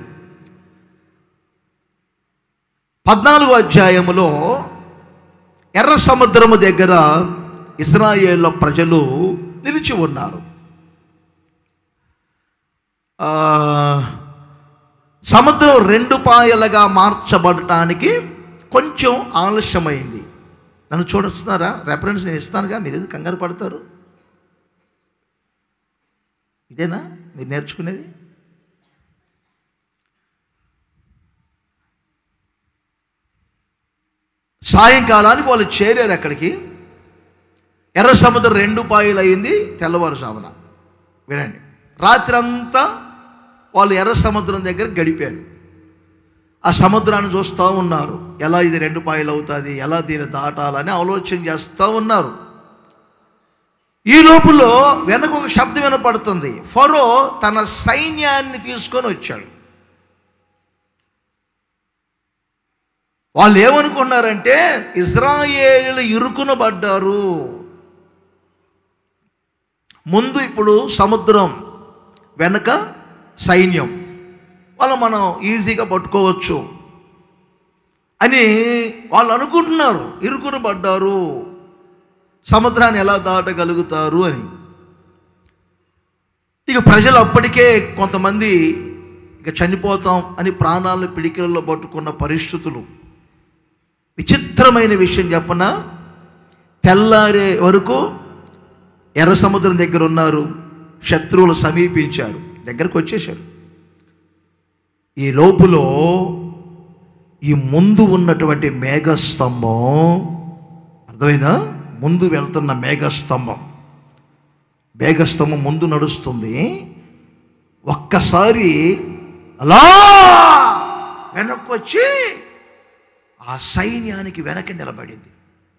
పద్నాలుగో అధ్యాయములో ఎర్ర సముద్రము దగ్గర ఇజ్రాయేళ్ల ప్రజలు నిలిచి ఉన్నారు ఆ, సముద్రం రెండు పాయలుగా మార్చబడటానికి కొంచెం ఆలస్యమైంది నన్ను చూడొస్తున్నారా రెఫరెన్స్ నేను ఇస్తానుగా మీరు ఎందుకు కంగారు పడతారు ఇదేనా మీరు నేర్చుకునేది సాయంకాలానికి వాళ్ళు చేరారు అక్కడికి ఎర్ర సముద్రం రెండు పాయలు అయింది తెల్లవారుజామున వినండి రాత్రి అంతా వాళ్ళు ఎర్ర సముద్రం దగ్గర గడిపారు ఆ సముద్రాన్ని చూస్తూ ఉన్నారు ఎలా ఇది రెండు పాయలు అవుతుంది ఎలా దీన్ని దాటాలని ఆలోచన చేస్తూ ఉన్నారు ఈ లోపులో వెనక ఒక శబ్దం వినపడుతుంది ఫరో తన సైన్యాన్ని తీసుకొని వచ్చాడు వాళ్ళు ఏమనుకున్నారంటే ఇజ్రాయేలు ఇరుకునబడ్డారు ముందు ఇప్పుడు సముద్రం వెనక సైన్యం వాళ్ళు మనం ఈజీగా పట్టుకోవచ్చు అని వాళ్ళు అనుకుంటున్నారు ఇరుకున పడ్డారు సముద్రాన్ని ఎలా దాటగలుగుతారు అని ఇక ప్రజలు అప్పటికే కొంతమంది ఇక చనిపోతాం అని ప్రాణాలను పిడికిలలో పట్టుకున్న పరిస్థితులు విచిత్రమైన విషయం చెప్పన తెల్లారే వరకు ఎర్ర సముద్రం దగ్గర ఉన్నారు శత్రువులు సమీపించారు దగ్గరకు వచ్చేశారు ఈ లోపులో ఈ ముందు ఉన్నటువంటి మేఘస్తంభం అర్థమైందా ముందు వెళ్తున్న మేఘస్తంభం మేఘస్తంభం ముందు నడుస్తుంది ఒక్కసారి అలా వెనక్కి వచ్చి ఆ సైన్యానికి వెనక్కి నిలబడింది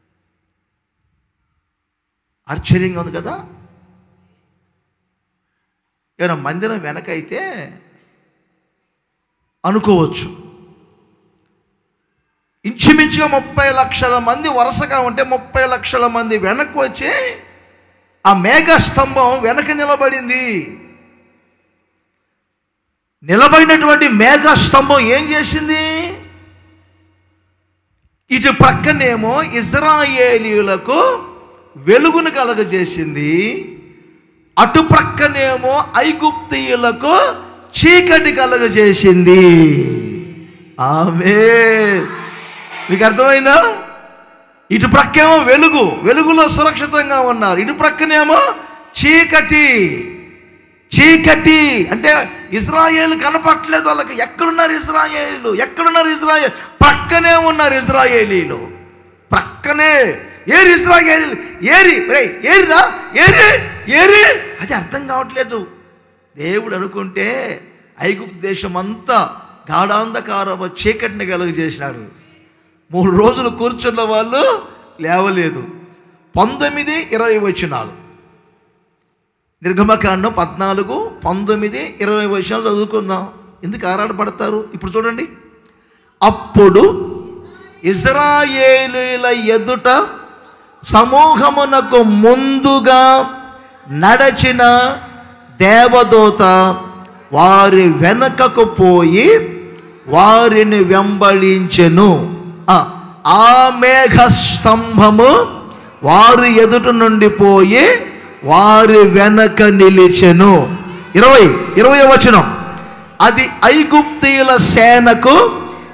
ఆశ్చర్యంగా ఉంది కదా ఏమైనా మందిరం వెనకైతే అనుకోవచ్చు ఇంచుమించుగా ముప్పై లక్షల మంది వరుసగా ఉంటే ముప్పై లక్షల మంది వెనక్కి వచ్చి ఆ మేఘ స్తంభం వెనక నిలబడింది నిలబడినటువంటి మేఘ స్తంభం ఏం చేసింది ఇటు ప్రక్కనేమో ఇజ్రాయేలీయులకు వెలుగును కలగజేసింది అటు ప్రక్కనేమో ఐగుప్తీయులకు చీకటి కలగజేసింది ఆమె మీకు అర్థమైందా ఇటు ప్రక్కేమో వెలుగు వెలుగులో సురక్షితంగా ఉన్నారు ఇటు ప్రక్కనేమో చీకటి చీకటి అంటే ఇజ్రాయేల్ కనపట్లేదు వాళ్ళకి ఎక్కడున్నారు ఇజ్రాయేలు ఎక్కడున్నారు ఇజ్రాయేల్ ప్రక్కనే ఉన్నారు ఇజ్రాయేలీలు ప్రక్కనే ఏరి ఇజ్రాయేల్ ఏరి రే ఏరిరా ఏరి ఏరి అది అర్థం కావట్లేదు దేవుడు అనుకుంటే ఐగుప్తు దేశం అంతా గాఢాంధకారపు చీకటిని కలుగజేసినాడు మూడు రోజులు కూర్చున్న వాళ్ళు లేవలేదు పంతొమ్మిది ఇరవై వచ్చినాలు నిర్గమకాండం పద్నాలుగు పంతొమ్మిది ఇరవై వర్షాలు చదువుకుందాం ఎందుకు ఆరాటపడతారు ఇప్పుడు చూడండి అప్పుడు ఇజ్రాయేలీల ఎదుట సమూహమునకు ముందుగా నడచిన దేవదూత వారి వెనకకు పోయి వారిని వెంబడించెను ఆ, ఆ మేఘ స్తంభము వారి ఎదుట నుండి పోయి వారి వెనక నిలిచెను ఇరవై ఇరవై వచనం అది ఐగుప్తీయుల సేనకు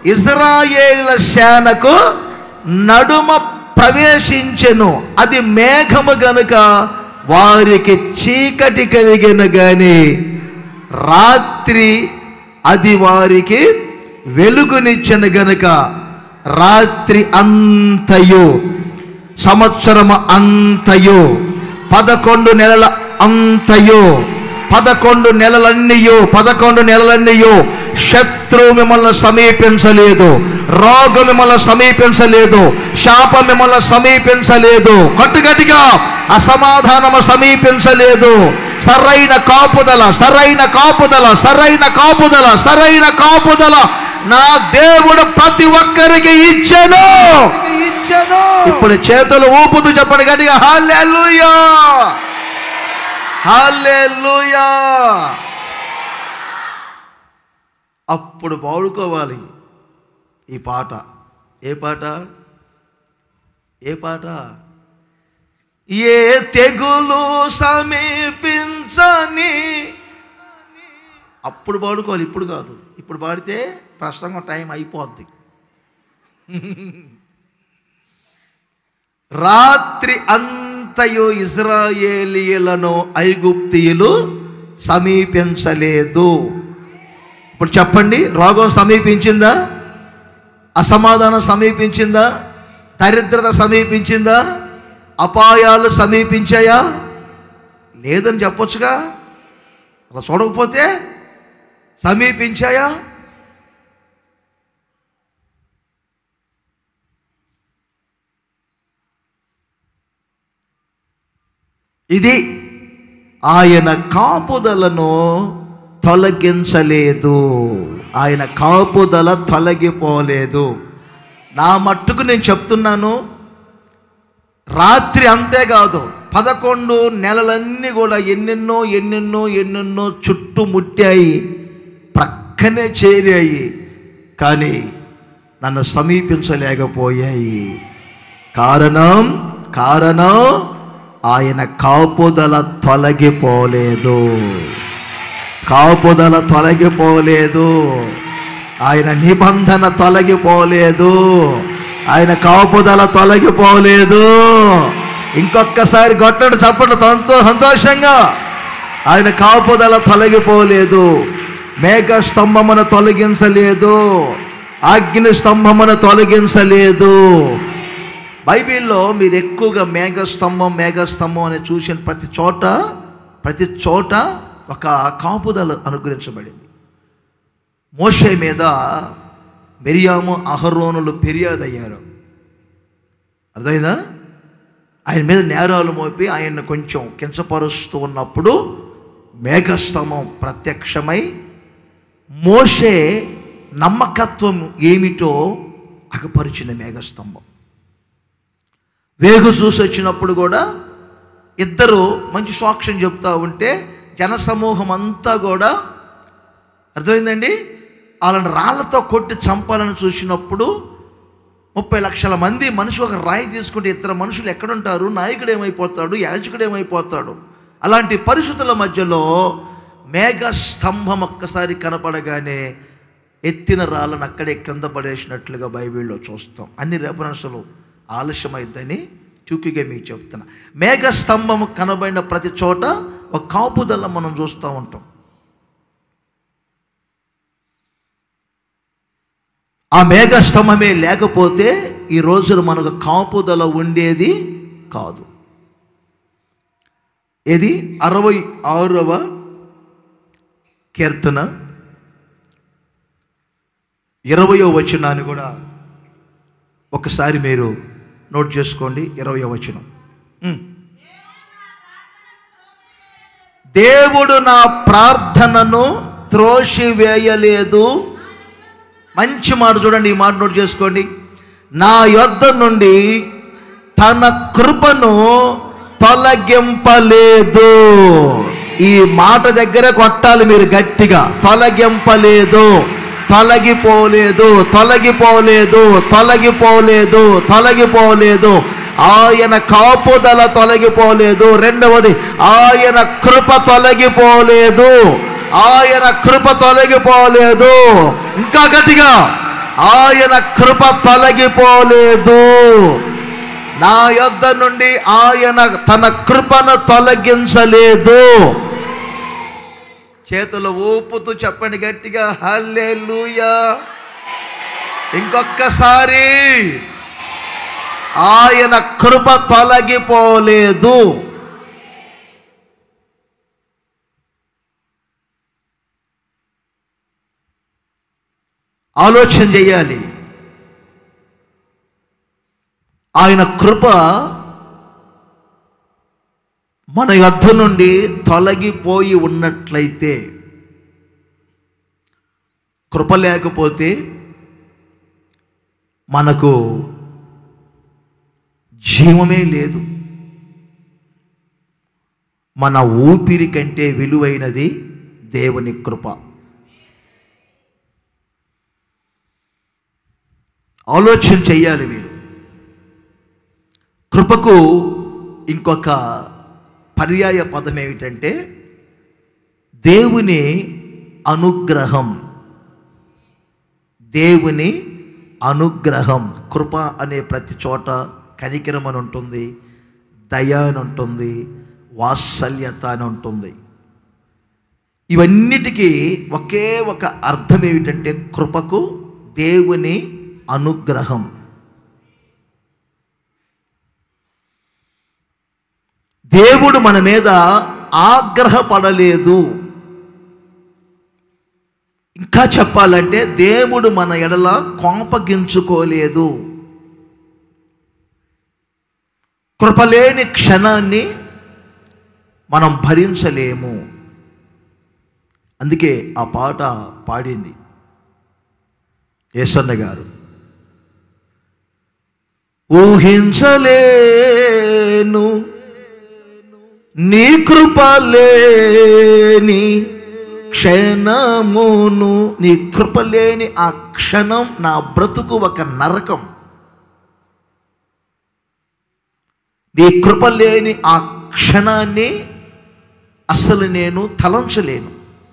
ఇజ్రాయేళ్ల సేనకు నడుమ ప్రవేశించెను అది మేఘము గనుక వారికి చీకటి కలిగిన గాని రాత్రి అది వారికి వెలుగునిచ్చెను గనుక రాత్రి అంతయు సంవత్సరము అంతయు పదకొండు నెలల అంతయు పదకొండు నెలలన్నీయు పదకొండు నెలలన్నీయు శత్రువు మిమ్మల్ని సమీపించలేదు రోగం మిమ్మల్ని సమీపించలేదు శాపం మిమ్మల్ని సమీపించలేదు కట్టుగట్టిగా అసమాధానము సమీపించలేదు సరైన కాపుదల సరైన కాపుదల సరైన కాపుదల సరైన కాపుదల నా దేవుడు ప్రతి ఒక్కరికి ఇచ్చాను ఇచ్చాను ఇప్పుడు చేతులు ఊపుతూ చెప్పండి గట్టిగా హల్లెలూయా హల్లెలూయా అప్పుడు పాడుకోవాలి ఈ పాట ఏ పాట ఏ పాట ఏ తెగులు సమీపించని అప్పుడు పాడుకోవాలి ఇప్పుడు కాదు ఇప్పుడు పాడితే ప్రసంగం టైం అయిపోద్ది రాత్రి అంతయు ఇజ్రాయేలీయులను ఐగుప్తీయులు సమీపించలేదు ఇప్పుడు చెప్పండి రోగం సమీపించిందా అసమాధానం సమీపించిందా దరిద్రత సమీపించిందా అపాయాలు సమీపించాయా లేదని చెప్పొచ్చుగా అలా చూడకపోతే సమీపించాయా ఇది ఆయన కాపుదలను తొలగించలేదు ఆయన కాపుదల తొలగిపోలేదు నా మట్టుకు నేను చెప్తున్నాను రాత్రి అంతేకాదు పదకొండు నెలలన్నీ కూడా ఎన్నెన్నో ఎన్నెన్నో ఎన్నెన్నో చుట్టుముట్టాయి ప్రక్కనే చేరాయి కానీ నన్ను సమీపించలేకపోయాయి కారణం కారణం ఆయన కాపుదల తొలగిపోలేదు కాపుదల తొలగిపోలేదు ఆయన నిబంధన తొలగిపోలేదు ఆయన కాపుదల తొలగిపోలేదు ఇంకొకసారి గొట్టడు చప్పట్లు సంతో సంతోషంగా ఆయన కాపుదల తొలగిపోలేదు మేఘ స్తంభమును తొలగించలేదు అగ్ని స్తంభమును తొలగించలేదు బైబిల్లో మీరు ఎక్కువగా మేఘస్తంభం మేఘస్తంభం అని చూసిన ప్రతి చోట ప్రతి చోట ఒక కాపుదల అనుగ్రహించబడింది మోషే మీద మిరియాము అహరోనులు ఫిర్యాదు అయ్యారు అర్థమైందా ఆయన మీద నేరాలు మోపి ఆయన్ని కొంచెం కించపరుస్తూ ఉన్నప్పుడు మేఘస్తంభం ప్రత్యక్షమై మోషే నమ్మకత్వం ఏమిటో అగపరిచిన మేఘస్తంభం వేగు చూసి వచ్చినప్పుడు కూడా ఇద్దరు మంచి సాక్ష్యం చెప్తా ఉంటే జనసమూహం అంతా కూడా అర్థమైందండి వాళ్ళని రాళ్ళతో కొట్టి చంపాలని చూసినప్పుడు ముప్పై లక్షల మంది మనిషి ఒక రాయి తీసుకుంటే ఇద్దరు మనుషులు ఎక్కడుంటారు నాయకుడు ఏమైపోతాడు యాజకుడు ఏమైపోతాడు అలాంటి పరిస్థితుల మధ్యలో మేఘ స్తంభం ఒక్కసారి కనపడగానే ఎత్తిన రాళ్ళను అక్కడే క్రింద పడేసినట్లుగా బైబిల్లో చూస్తాం అన్ని రెఫరెన్సులు ఆలస్యమైందని చూకిగా మీకు చెప్తున్నా మేఘ స్తంభం కనబడిన ప్రతి చోట ఒక కాపుదల మనం చూస్తూ ఉంటాం ఆ మేఘస్తంభమే లేకపోతే ఈ రోజున మనకు కాపుదల ఉండేది కాదు ఇది అరవై ఆరవ కీర్తన ఇరవయో వచనాన్ని కూడా ఒకసారి మీరు నోట్ చేసుకోండి ఇరవయో వచనం ఉమ్. దేవుడు నా ప్రార్థనను త్రోసివేయలేదు మంచి మాట చూడండి ఈ మాట నోట్ చేసుకోండి నా యొద్ద నుండి తన కృపను తొలగింపలేదు ఈ మాట దగ్గర కొట్టాలి మీరు గట్టిగా తొలగింపలేదు తొలగిపోలేదు తొలగిపోలేదు తొలగిపోలేదు తొలగిపోలేదు ఆయన కాపుదల తొలగిపోలేదు రెండవది ఆయన కృప తొలగిపోలేదు ఆయన కృప తొలగిపోలేదు ఇంకా గట్టిగా ఆయన కృప తొలగిపోలేదు నా యొద్ద నుండి ఆయన తన కృపను తొలగించలేదు చేతులు ఊపుతూ చెప్పండి గట్టిగా హల్లెలూయా ఇంకొక్కసారి ఆయన కృప తొలగిపోలేదు ఆలోచన చేయాలి ఆయన కృప మన యొద్ధ నుండి తొలగిపోయి ఉన్నట్లయితే కృప లేకపోతే మనకు జీవమే లేదు మన ఊపిరి కంటే విలువైనది దేవుని కృప ఆలోచన చెయ్యాలి మీరు కృపకు ఇంకొక పర్యాయ పదం ఏమిటంటే దేవుని అనుగ్రహం దేవుని అనుగ్రహం కృప అనే ప్రతి చోట కనికరం అని ఉంటుంది దయ అని ఉంటుంది వాత్సల్యత అని ఉంటుంది ఇవన్నిటికీ ఒకే ఒక అర్థం ఏమిటంటే కృపకు దేవుని అనుగ్రహం దేవుడు మన మీద ఆగ్రహపడలేదు ఇంకా చెప్పాలంటే దేవుడు మన ఎడల కోపగించుకోలేదు కృపలేని క్షణాన్ని మనం భరించలేము అందుకే ఆ పాట పాడింది ఏసన్న గారు ఊహించలేను నీ కృపలేని క్షణమును నీ కృపలేని ఆ క్షణం నా బ్రతుకు ఒక నరకం నీ కృపలేని ఆ క్షణాన్ని అసలు నేను తలంచలేను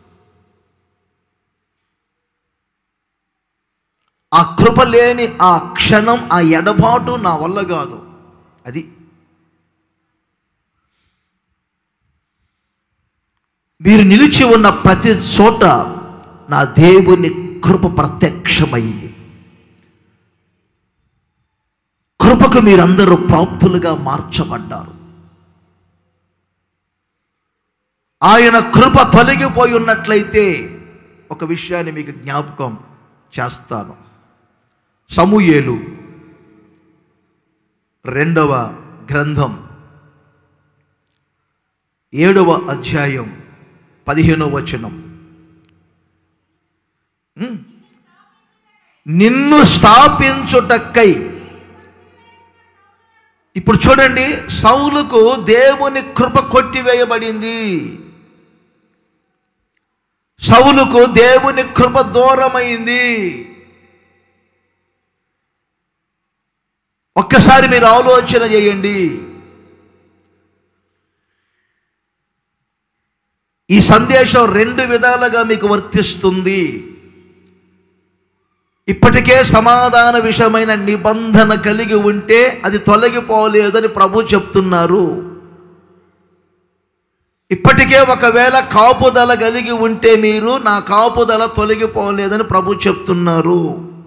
ఆ కృప లేని ఆ క్షణం ఆ ఎడబాటు నా వల్ల కాదు అది మీరు నిలిచి ఉన్న ప్రతి చోట నా దేవుని కృప ప్రత్యక్షమైంది కృపకు మీరందరూ ప్రాప్తులుగా మార్చబడ్డారు ఆయన కృప తొలగిపోయి ఉన్నట్లయితే ఒక విషయాన్ని మీకు జ్ఞాపకం చేస్తాను సమూయేలు రెండవ గ్రంథం ఏడవ అధ్యాయం పదిహేనవ వచనం ఉమ్. నిన్ను స్థాపించుటక్కై ఇప్పుడు చూడండి సౌలుకు దేవుని కృప కొట్టివేయబడింది సౌలుకు దేవుని కృప దూరమైంది ఒక్కసారి మీరు ఆలోచన చేయండి ఈ సందేశం రెండు విధాలుగా మీకు వర్తిస్తుంది ఇప్పటికే సమాధాన విషయమైన నిబంధన కలిగి ఉంటే అది తొలగిపోలేదని ప్రభు చెప్తున్నారు ఇప్పటికే ఒకవేళ కాపుదల కలిగి ఉంటే మీరు నా కాపుదల తొలగిపోలేదని ప్రభు చెప్తున్నారు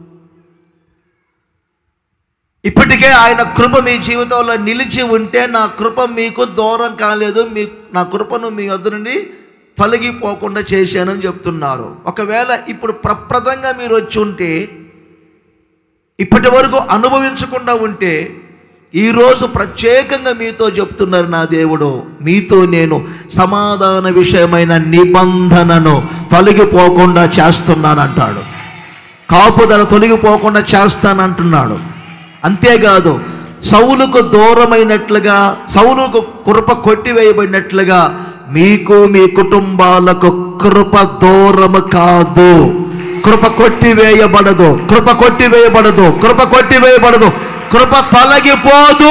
ఇప్పటికే ఆయన కృప మీ జీవితంలో నిలిచి ఉంటే నా కృప మీకు దూరం కాలేదు మీ నా కృపను మీ వద్ద నుండి తొలగిపోకుండా చేశానని చెప్తున్నారు ఒకవేళ ఇప్పుడు ప్రప్రదంగా మీరు వచ్చి ఉంటే ఇప్పటి వరకు అనుభవించకుండా ఉంటే ఈరోజు ప్రత్యేకంగా మీతో చెప్తున్నారు నా దేవుడు మీతో నేను సమాధాన విషయమైన నిబంధనను తొలగిపోకుండా చేస్తున్నానంటాడు కాపుదల తొలగిపోకుండా చేస్తానంటున్నాడు అంతేకాదు సౌలుకు దూరమైనట్లుగా సౌలుకు కృప కొట్టివేయబడినట్లుగా మీకు మీ కుటుంబాలకు కృప దూరము కాదు కృప కొట్టివేయబడదు కృప కొట్టివేయబడదు కృప కొట్టివేయబడదు కృప తొలగిపోదు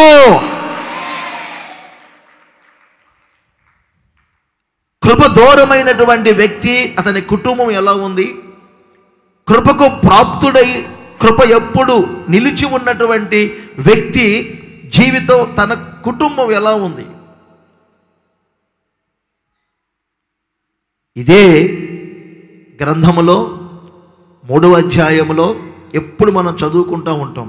కృప దూరమైనటువంటి వ్యక్తి అతని కుటుంబం ఎలా ఉంది కృపకు ప్రాప్తుడై కృప ఎప్పుడు నిలిచి ఉన్నటువంటి వ్యక్తి జీవితం తన కుటుంబం ఎలా ఉంది ఇదే గ్రంథములో మూడవ అధ్యాయములో ఎప్పుడు మనం చదువుకుంటూ ఉంటాం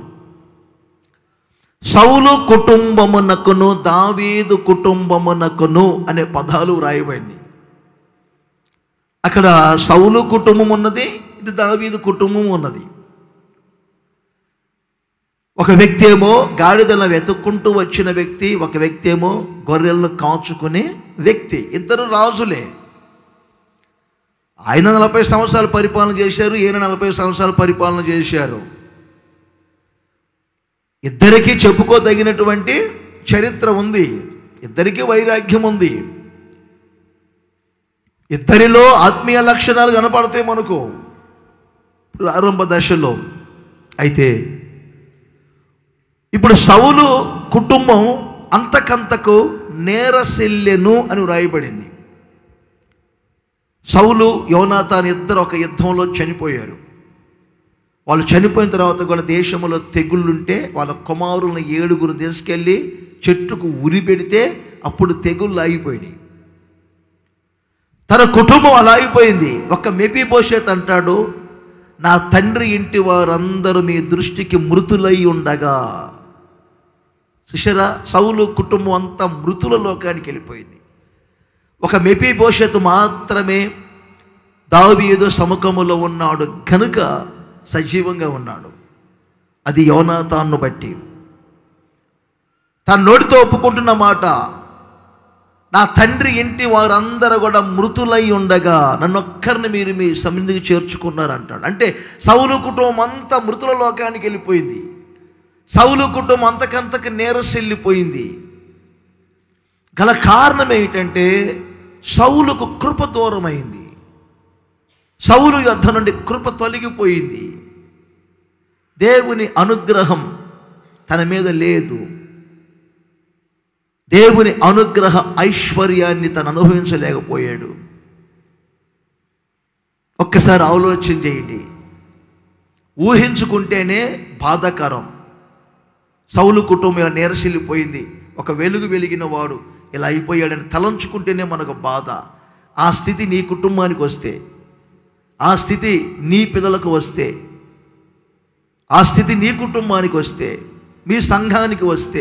సౌలు కుటుంబమునకును దావీదు కుటుంబమునకును అనే పదాలు వ్రాయబడింది అక్కడ సౌలు కుటుంబం ఉన్నది ఇటు దావీదు కుటుంబం ఉన్నది ఒక వ్యక్తి ఏమో గాడిదలను వెతుక్కుంటూ వచ్చిన వ్యక్తి ఒక వ్యక్తి ఏమో గొర్రెలను కాల్చుకునే వ్యక్తి ఇద్దరు రాజులే ఆయన నలభై సంవత్సరాలు పరిపాలన చేశారు ఈయన నలభై సంవత్సరాలు పరిపాలన చేశారు ఇద్దరికీ చెప్పుకోదగినటువంటి చరిత్ర ఉంది ఇద్దరికీ వైరాగ్యం ఉంది ఇద్దరిలో ఆత్మీయ లక్షణాలు కనపడతాయి మనకు ప్రారంభ దశలో అయితే ఇప్పుడు సౌలు కుటుంబం అంతకంతకు నేరశల్యను అని వ్రాయబడింది సౌలు యోనాతాన్ ఇద్దరు ఒక యుద్ధంలో చనిపోయారు వాళ్ళు చనిపోయిన తర్వాత కూడా దేశంలో తెగుళ్ళుంటే వాళ్ళ కుమారులను ఏడుగురు తీసుకెళ్ళి చెట్టుకు ఉరి పెడితే అప్పుడు తెగుళ్ళు ఆగిపోయినాయి తన కుటుంబం అలా అయిపోయింది ఒక మెపి భవిష్యత్ అంటాడు నా తండ్రి ఇంటి వారందరూ మీ దృష్టికి మృతులై ఉండగా సుషరా సౌలు కుటుంబం అంతా మృతుల లోకానికి వెళ్ళిపోయింది ఒక మెపి భవిష్యత్తు మాత్రమే దావీదు సముఖములో ఉన్నాడు కనుక సజీవంగా ఉన్నాడు అది యోనాతాన్ను బట్టి తన నోటితో ఒప్పుకుంటున్న మాట నా తండ్రి ఇంటి వారందరూ కూడా మృతులై ఉండగా నన్ను ఒక్కరిని మీరు మీ సమిధికి చేర్చుకున్నారు అంటాడు అంటే సౌలు కుటుంబం అంతా మృతుల లోకానికి వెళ్ళిపోయింది సౌలు కుటుంబం అంతకంతకు నేరసెళ్ళిపోయింది గల కారణం ఏమిటంటే సౌలుకు కృప దూరమైంది సౌలు యొద్ధ నుండి కృప తొలగిపోయింది దేవుని అనుగ్రహం తన మీద లేదు దేవుని అనుగ్రహ ఐశ్వర్యాన్ని తను అనుభవించలేకపోయాడు ఒక్కసారి ఆలోచన చేయండి ఊహించుకుంటేనే బాధాకరం సౌలు కుటుంబం ఇలా నీరసిల్లిపోయింది ఒక వెలుగు వెలిగిన వాడు ఇలా అయిపోయాడని తలంచుకుంటేనే మనకు బాధ ఆ స్థితి నీ కుటుంబానికి వస్తే ఆ స్థితి నీ పిల్లలకు వస్తే ఆ స్థితి నీ కుటుంబానికి వస్తే మీ సంఘానికి వస్తే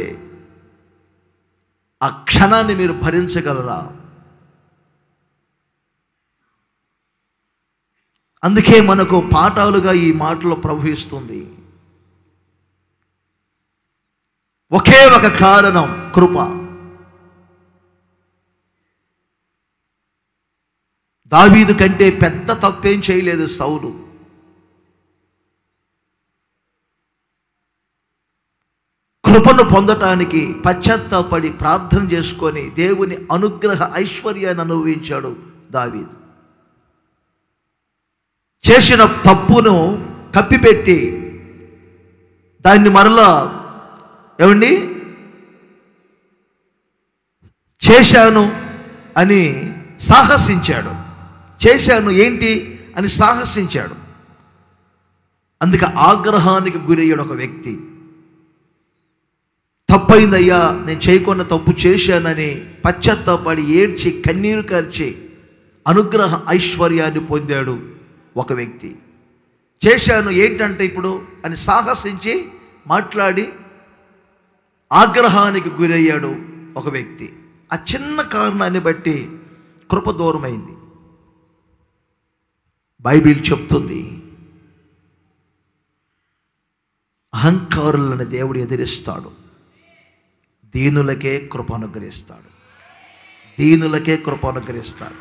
ఆ క్షణాన్ని మీరు భరించగలరా అందుకే మనకు పాఠాలుగా ఈ మాటలు ప్రవహిస్తుంది ఒకే ఒక కారణం కృప దావీదు కంటే పెద్ద తప్పేం చేయలేదు సౌలు కృపను పొందటానికి పశ్చాత్తాపడి ప్రార్థన చేసుకొని దేవుని అనుగ్రహ ఐశ్వర్యాన్ని అనుభవించాడు దావీదు చేసిన తప్పును కప్పిపెట్టి దాన్ని మరలా ఏమండి చేశాను అని సాహసించాడు చేశాను ఏంటి అని సాహసించాడు అందుకే ఆగ్రహానికి గురయ్యాడు ఒక వ్యక్తి తప్పైందయ్యా నేను చేయకుండా తప్పు చేశానని పశ్చాత్తాపడి ఏడ్చి కన్నీరు కార్చి అనుగ్రహ ఐశ్వర్యాన్ని పొందాడు ఒక వ్యక్తి చేశాను ఏంటంటే ఇప్పుడు అని సాహసించి మాట్లాడి ఆగ్రహానికి గురయ్యాడు ఒక వ్యక్తి ఆ చిన్న కారణాన్ని బట్టి కృప దూరమైంది బైబిల్ చెప్తుంది అహంకారులను దేవుడు ఎదిరిస్తాడు దీనులకే కృప అనుగ్రహిస్తాడు దీనులకే కృప అనుగ్రహిస్తాడు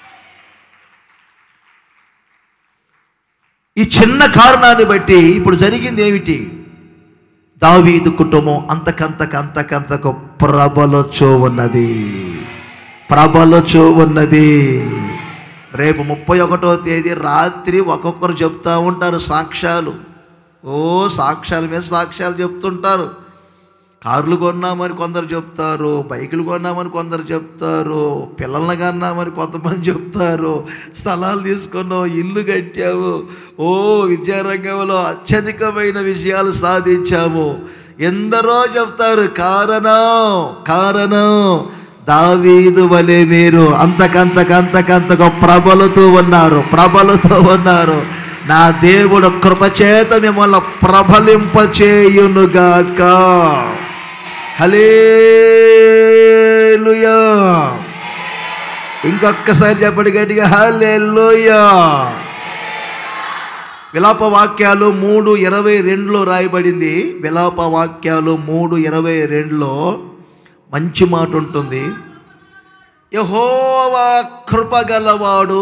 ఈ చిన్న కారణాన్ని బట్టి ఇప్పుడు జరిగింది ఏమిటి దావీదు కుటుంబం అంతకంతకు అంతకంతకు ప్రబలచో ఉన్నది ప్రబలచో ఉన్నది రేపు ముప్పై ఒకటో తేదీ రాత్రి ఒక్కొక్కరు చెప్తా ఉంటారు సాక్ష్యాలు ఓ సాక్ష్యాల మీద సాక్ష్యాలు చెప్తుంటారు కార్లు కొన్నామని కొందరు చెప్తారు బైకులు కొన్నామని కొందరు చెప్తారు పిల్లల్ని కన్నామని కొంతమంది చెప్తారు స్థలాలు తీసుకున్నావు ఇల్లు కట్టావు ఓ విద్యారంగంలో అత్యధికమైన విజయాలు సాధించాము ఎందరో చెప్తారు కారణం కారణం దావీదు వలె మీరు అంతకంతకంతకంతగా ప్రబలుతూ ఉన్నారు ప్రబలుతూ ఉన్నారు నా దేవుడు కృపచేత మిమ్మల్ని ప్రబలింపచేయునుగాక హలేలుయా ఇంకొక్కసారి చెప్పండి గట్టిగా హలేలుయా విలాప వాక్యాలు మూడు ఇరవై రెండులో రాయబడింది విలాప వాక్యాలు మూడు ఇరవై రెండులో మంచి మాట ఉంటుంది యహోవా కృపగలవాడు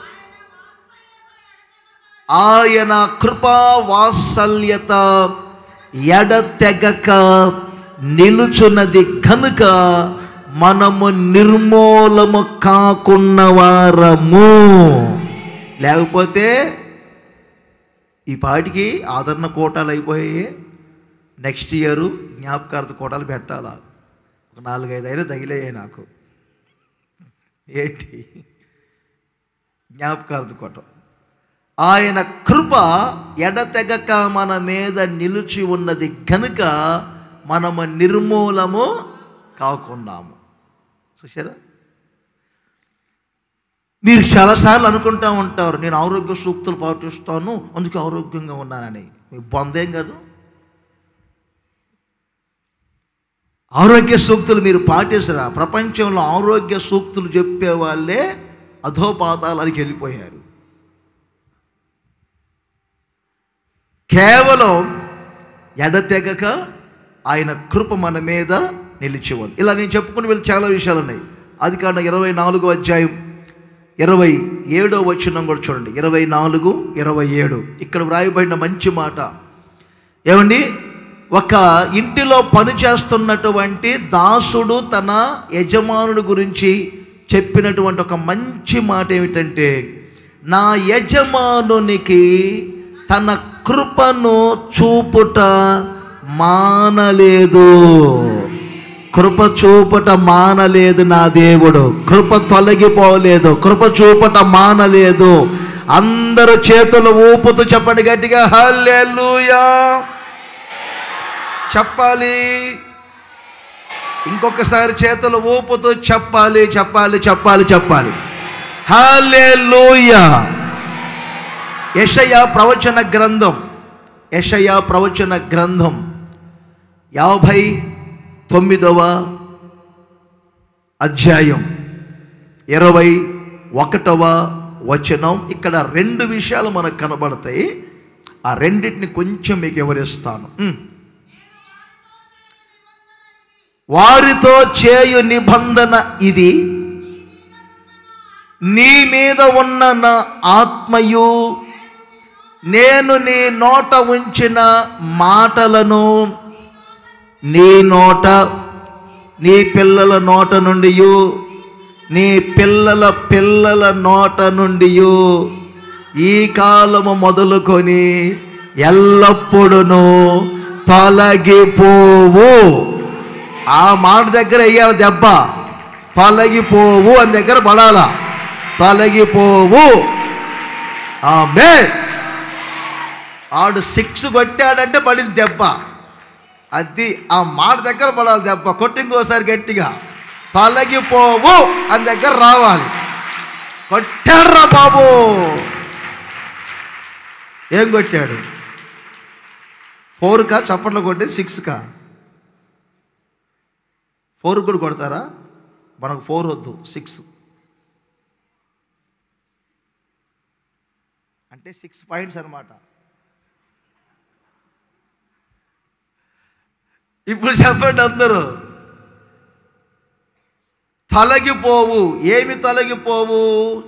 ఆయన కృపా వాత్సల్యత ఎడతెగక నిలుచున్నది కనుక మనము నిర్మూలము కాకున్నవారము లేకపోతే ఈ పాటికి ఆదరణ కోటాలు అయిపోయాయి నెక్స్ట్ ఇయర్ జ్ఞాపకార్థ కోటాలు పెట్టాలా ఒక నాలుగైదు అయినా తగిలేయాయి నాకు ఏంటి జ్ఞాపకార్థ కోటం ఆయన కృప ఎడతెగక మన మీద నిలిచి ఉన్నది గనుక మనము నిర్మూలము కాకున్నాము చూసారా మీరు చాలాసార్లు అనుకుంటా ఉంటారు నేను ఆరోగ్య సూక్తులు పాటిస్తాను అందుకే ఆరోగ్యంగా ఉన్నానని మీ బొందేం కాదు ఆరోగ్య సూక్తులు మీరు పాటించరా ప్రపంచంలో ఆరోగ్య సూక్తులు చెప్పే వాళ్ళే అధోపాతాలకి వెళ్ళిపోయారు కేవలం ఎడతెగక ఆయన కృప మన మీద నిలిచి ఉంది ఇలా నేను చెప్పుకుని వెళ్ళి చాలా విషయాలు ఉన్నాయి అది కారణం ఇరవై నాలుగో అధ్యాయం ఇరవై ఏడో వచ్చిన కూడా చూడండి ఇరవై నాలుగు ఇరవై ఏడు ఇక్కడ వ్రాయబడిన మంచి మాట ఏమండి ఒక ఇంటిలో పనిచేస్తున్నటువంటి దాసుడు తన యజమానుడి గురించి చెప్పినటువంటి ఒక మంచి మాట ఏమిటంటే నా యజమానునికి తన కృపను చూపుట మానలేదు కృప చూపట మానలేదు నా దేవుడు కృప తొలగిపోలేదు కృప చూపట మానలేదు అందరు చేతులు ఊపుతూ చెప్పండి గట్టిగా హల్లెలూయా చెప్పాలి ఇంకొకసారి చేతులు ఊపుతూ చెప్పాలి చెప్పాలి చెప్పాలి చెప్పాలి హల్లెలూయా యెషయ ప్రవచన గ్రంథం యెషయ ప్రవచన గ్రంథం యాభై తొమ్మిదవ అధ్యాయం ఇరవై ఒకటవ వచనం ఇక్కడ రెండు విషయాలు మనకు కనబడతాయి ఆ రెండింటిని కొంచెం మీకు వివరిస్తాను ఉమ్. వారితో చేయు నిబంధన ఇది నీ మీద ఉన్న నా ఆత్మయు నేను నీ నోట ఉంచిన మాటలను నీ నోట నీ పిల్లల నోట నుండి నీ పిల్లల పిల్లల నోట నుండి ఈ కాలము మొదలుకొని ఎల్లప్పుడూ తొలగిపోవు ఆ మాట దగ్గర వెయ్యాలి దెబ్బ తొలగిపోవు అని దగ్గర పడాల తొలగిపోవు ఆమె ఆడు సిక్స్ కొట్టాడంటే పడింది దెబ్బ అది ఆ మాట దగ్గర పడాలి దెబ్బ కొట్టి ఇంకోసారి గట్టిగా తొలగిపోవు అని దగ్గర రావాలి కొట్టాడ్రా బాబు ఏం కొట్టాడు ఫోర్కా చప్పట్లు కొట్టేది సిక్స్కా ఫోర్ కూడా కొడతారా మనకు ఫోర్ వద్దు సిక్స్ అంటే సిక్స్ పాయింట్స్ అన్నమాట ఇప్పుడు చెప్పండి అందరూ తొలగిపోవు ఏమి తొలగిపోవు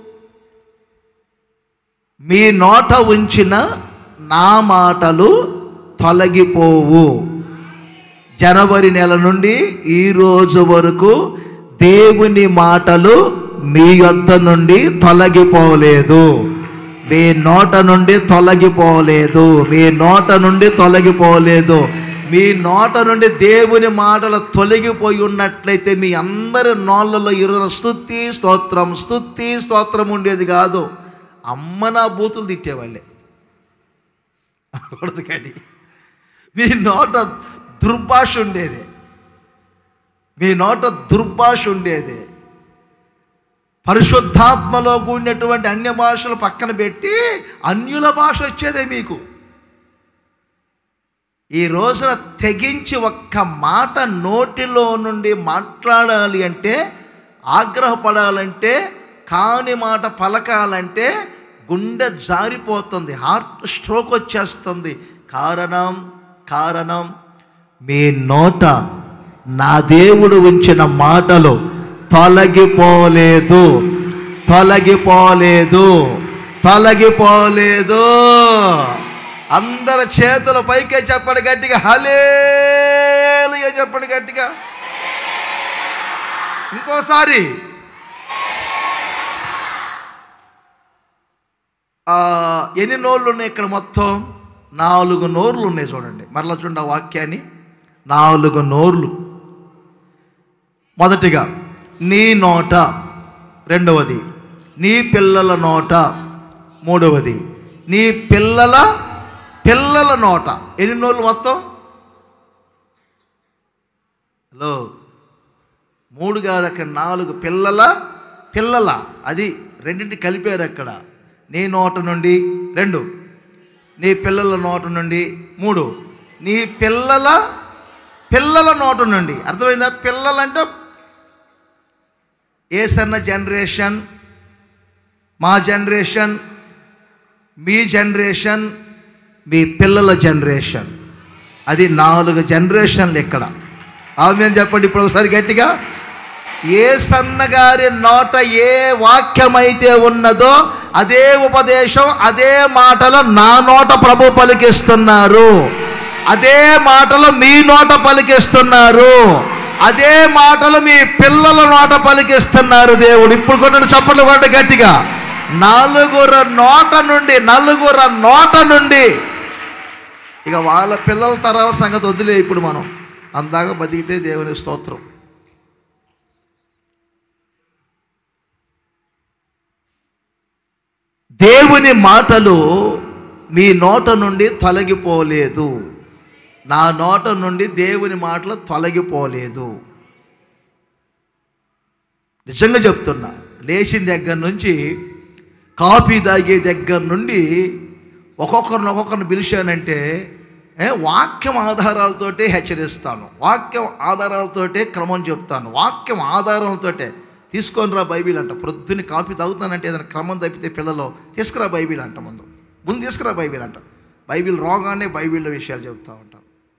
మీ నోట ఉంచిన నా మాటలు తొలగిపోవు జనవరి నెల నుండి ఈ రోజు వరకు దేవుని మాటలు మీ యొద్ద నుండి తొలగిపోలేదు మీ నోట నుండి తొలగిపోలేదు మీ నోట నుండి తొలగిపోలేదు మీ నోట నుండి దేవుని మాటలు తొలగిపోయి ఉన్నట్లయితే మీ అందరి నోళ్ళలో ఇరువురు స్తుతి స్తోత్రం స్తుతి స్తోత్రం ఉండేది కాదు అమ్మ నా బూతులు తిట్టేవాళ్ళే అనకూడదు కానీ మీ నోట దుర్భాష ఉండేది మీ నోట దుర్భాష ఉండేది పరిశుద్ధాత్మలో కూడినటువంటి అన్య భాషలు పక్కన పెట్టి అన్యుల భాష వచ్చేదే మీకు ఈ రోజున తెగించి ఒక్క మాట నోటిలో నుండి మాట్లాడాలి అంటే ఆగ్రహపడాలంటే కాని మాట పలకాలంటే గుండె జారిపోతుంది హార్ట్ స్ట్రోక్ వచ్చేస్తుంది కారణం కారణం మీ నోట నా దేవుడు ఉంచిన మాటలు తొలగిపోలేదు తొలగిపోలేదు తొలగిపోలేదు అందరి చేతుల పైకే చెప్పండి గట్టిగా హలేలుగా చెప్పండి గట్టిగా ఇంకోసారి ఆ, ఎన్ని నోళ్ళు ఉన్నాయి ఇక్కడ మొత్తం నాలుగు నోర్లు ఉన్నాయి చూడండి మరలా చూడండి ఆ వాక్యాన్ని నాలుగు నోర్లు మొదటిగా నీ నోట రెండవది నీ పిల్లల నోట మూడవది నీ పిల్లల పిల్లల నోట ఎన్ని నోళ్ళు మొత్తం హలో మూడు కాదు అక్కడ నాలుగు పిల్లల పిల్లల అది రెండింటి కలిపారు అక్కడ నీ నోట నుండి రెండు నీ పిల్లల నోట నుండి మూడు నీ పిల్లల పిల్లల నోట నుండి అర్థమైందా పిల్లలంటే ఏసన్న జనరేషన్ మా జనరేషన్ మీ జనరేషన్ మీ పిల్లల జనరేషన్ అది నాలుగు జనరేషన్లు ఇక్కడ ఆమె చెప్పండి ఇప్పుడు ఒకసారి గట్టిగా ఏ సన్నగారి నోట ఏ వాక్యమైతే ఉన్నదో అదే ఉపదేశం అదే మాటలు నా నోట ప్రభు పలికిస్తున్నారు అదే మాటలు మీ నోట పలికిస్తున్నారు అదే మాటలు మీ పిల్లల నోట పలికిస్తున్నారు దేవుడు ఇప్పుడు కొట్టిన చప్పట్లు కొట్ట గట్టిగా నలుగురు నోట నుండి నలుగురు నోట నుండి ఇక వాళ్ళ పిల్లల తర్వాత సంగతి వదిలే ఇప్పుడు మనం అందాక బతికితే దేవుని స్తోత్రం దేవుని మాటలు మీ నోట నుండి తొలగిపోలేదు నా నోట నుండి దేవుని మాటలు తొలగిపోలేదు నిజంగా చెప్తున్నా లేచిన దగ్గర నుంచి కాఫీ తాగే దగ్గర నుండి ఒక్కొక్కరిని ఒక్కొక్కరిని పిలిచానంటే ఏ, వాక్యం ఆధారాలతోటే హెచ్చరిస్తాను వాక్యం ఆధారాలతోటే క్రమం చెప్తాను వాక్యం ఆధారాలతోటే తీసుకొని రా బైబిల్ అంట ప్రొద్దుని కాఫీ తాగుతానంటే ఏదైనా క్రమం తప్పితే పిల్లలు తీసుకురా బైబిల్ అంట ముందు ముందు తీసుకురా బైబిల్ అంట బైబిల్ రోగానే బైబిల్ విషయాలు చెప్తా ఉంటాం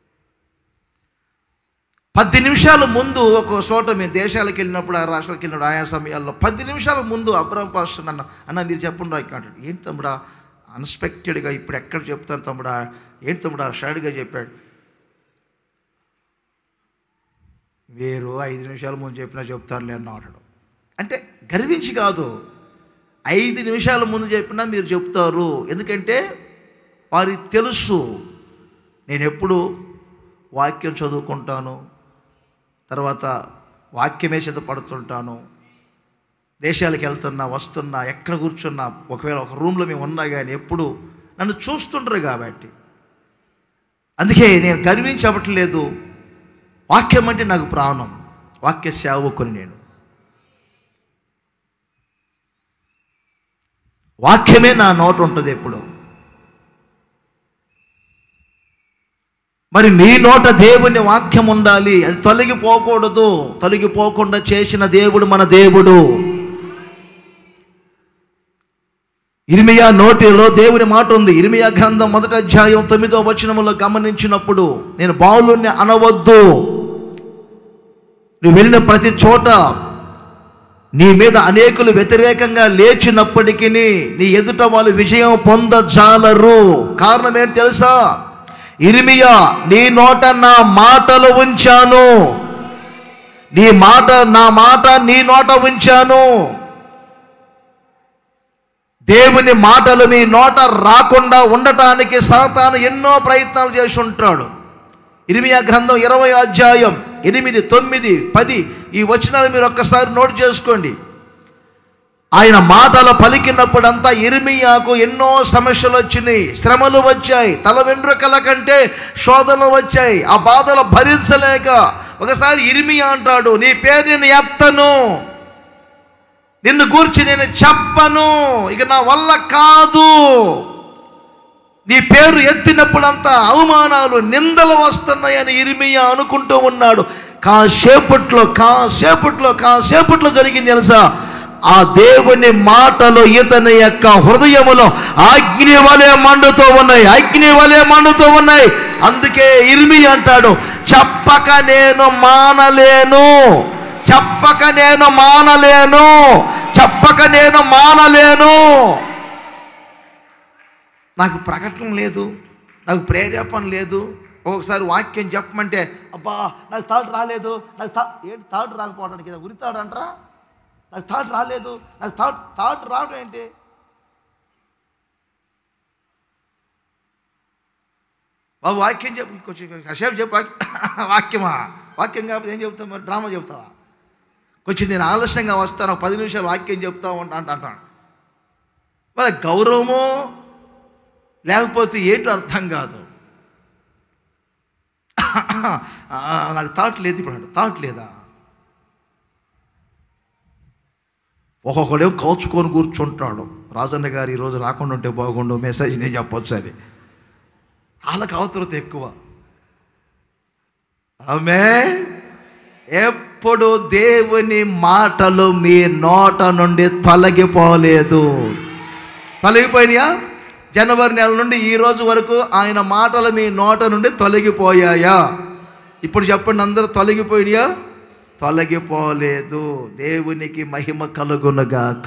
పది నిమిషాల ముందు ఒక చోట మేము దేశాలకు వెళ్ళినప్పుడు ఆ రాష్ట్రాలకు వెళ్ళినప్పుడు ఆయా సమయాల్లో పది నిమిషాల ముందు అబ్రహం పాస్టర్ అన్న అన్న మీరు చెప్పండి రా ఇక్కడ అంటాడు ఏంటి తమ్ముడా అన్ఎక్స్పెక్టెడ్గా ఇప్పుడు ఎక్కడ చెప్తాను తమ్ముడా ఏంటి తమ్ముడా షాడ్గా చెప్పాడు మీరు ఐదు నిమిషాల ముందు చెప్పినా చెప్తారులే అన్నాడు అంటే గర్వించి కాదు ఐదు నిమిషాల ముందు చెప్పినా మీరు చెప్తారు ఎందుకంటే వారికి తెలుసు నేను ఎప్పుడు వాక్యం చదువుకుంటాను తర్వాత వాక్యమే సిద్ధపడుతుంటాను దేశాలకు వెళ్తున్నా వస్తున్నా ఎక్కడ కూర్చున్నా ఒకవేళ ఒక రూమ్లో మేము ఉన్నా కానీ ఎప్పుడు నన్ను చూస్తుంటారు కాబట్టి అందుకే నేను గర్వించి అవ్వట్లేదు వాక్యం అంటే నాకు ప్రాణం వాక్య సేవకుని నేను వాక్యమే నా నోట ఉంటుంది ఎప్పుడు మరి మీ నోట దేవుని వాక్యం ఉండాలి అది తొలగిపోకూడదు తొలగిపోకుండా చేసిన దేవుడు మన దేవుడు ఇరిమియా నోటిలో దేవుని మాట ఉంది ఇరిమియా గ్రంథం మొదటి అధ్యాయం తొమ్మిదో వచనములో గమనించినప్పుడు నేను బావులుని అనవద్దు నువ్వు వెళ్ళిన ప్రతి చోట నీ మీద అనేకులు వ్యతిరేకంగా లేచినప్పటికీ నీ ఎదుట వాళ్ళు విజయం పొందజాలరు కారణం ఏంటి తెలుసా ఇరిమియా నీ నోట నా మాటలు ఉంచాను నీ మాట నా మాట నీ నోట ఉంచాను దేవుని మాటలు మీ నోట రాకుండా ఉండటానికి సాతాను ఎన్నో ప్రయత్నాలు చేసి ఉంటాడు ఇరిమియా గ్రంథం ఇరవై అధ్యాయం ఎనిమిది తొమ్మిది పది ఈ వచనాలు మీరు ఒక్కసారి నోట్ చేసుకోండి ఆయన మాటలు పలికినప్పుడంతా ఇరిమియాకు ఎన్నో సమస్యలు వచ్చినాయి శ్రమలు వచ్చాయి తల వెంట్రుకల కంటే శోధనలు వచ్చాయి ఆ బాధలు భరించలేక ఒకసారి ఇరిమియా అంటాడు నీ పేరు నేను ఎత్తను నిన్ను గూర్చి నేను చెప్పను ఇక నా వల్ల కాదు నీ పేరు ఎత్తినప్పుడంతా అవమానాలు నిందలు వస్తున్నాయని ఇరిమియా అనుకుంటూ ఉన్నాడు కాసేపట్లో కాసేపట్లో కాసేపట్లో జరిగింది తెలుసా ఆ దేవుని మాటలు ఇతని యొక్క హృదయములో అగ్ని వలె మండుతూ ఉన్నాయి అగ్ని వలె మండుతూ ఉన్నాయి అందుకే ఇరిమి అంటాడు చెప్పక నేను మానలేను చెప్పక నేను మానలేను చెప్పక నేను మానలేను నాకు ప్రకటన లేదు నాకు ప్రేరేపణ లేదు ఒకసారి వాక్యం చెప్పమంటే అబ్బా నాకు థాట్ రాలేదు నాకు థా ఏంటి థాట్ రాకపోవడానికి కదా ఉరి థాట్ అంటారా నాకు థాట్ రాలేదు నాకు థాట్ థాట్ రావడం ఏంటి బాబు వాక్యం చెప్పు కొంచెం కాసేపు చెప్పు వాక్యం- వాక్యమా వాక్యం కాకపోతే ఏం చెప్తావు మరి డ్రామా చెప్తావా కొంచెం నేను ఆలస్యంగా వస్తాను ఒక పది నిమిషాలు వాక్యం చెప్తా ఉంటా అంట అంటాను మరి గౌరవమో లేకపోతే ఏంటో అర్థం కాదు ఆ, నాకు థాట్ లేదు ఇప్పుడు థాట్ లేదా ఒక్కొక్కడేమో కాల్చుకొని కూర్చుంటాడు రాజన్న గారు ఈరోజు రాకుండా ఉంటే బాగుండు మెసేజ్ నేను చెప్పొచ్చు అని వాళ్ళకి అవతరత ఎక్కువ ఆమె ఎప్పుడు దేవుని మాటలు మీ నోట నుండి తొలగిపోలేదు తొలగిపోయినాయా జనవరి నెల నుండి ఈ రోజు వరకు ఆయన మాటలు మీ నోట నుండి తొలగిపోయాయా ఇప్పుడు చెప్పండి అందరూ తొలగిపోయినాయా తొలగిపోలేదు దేవునికి మహిమ కలుగునుగాక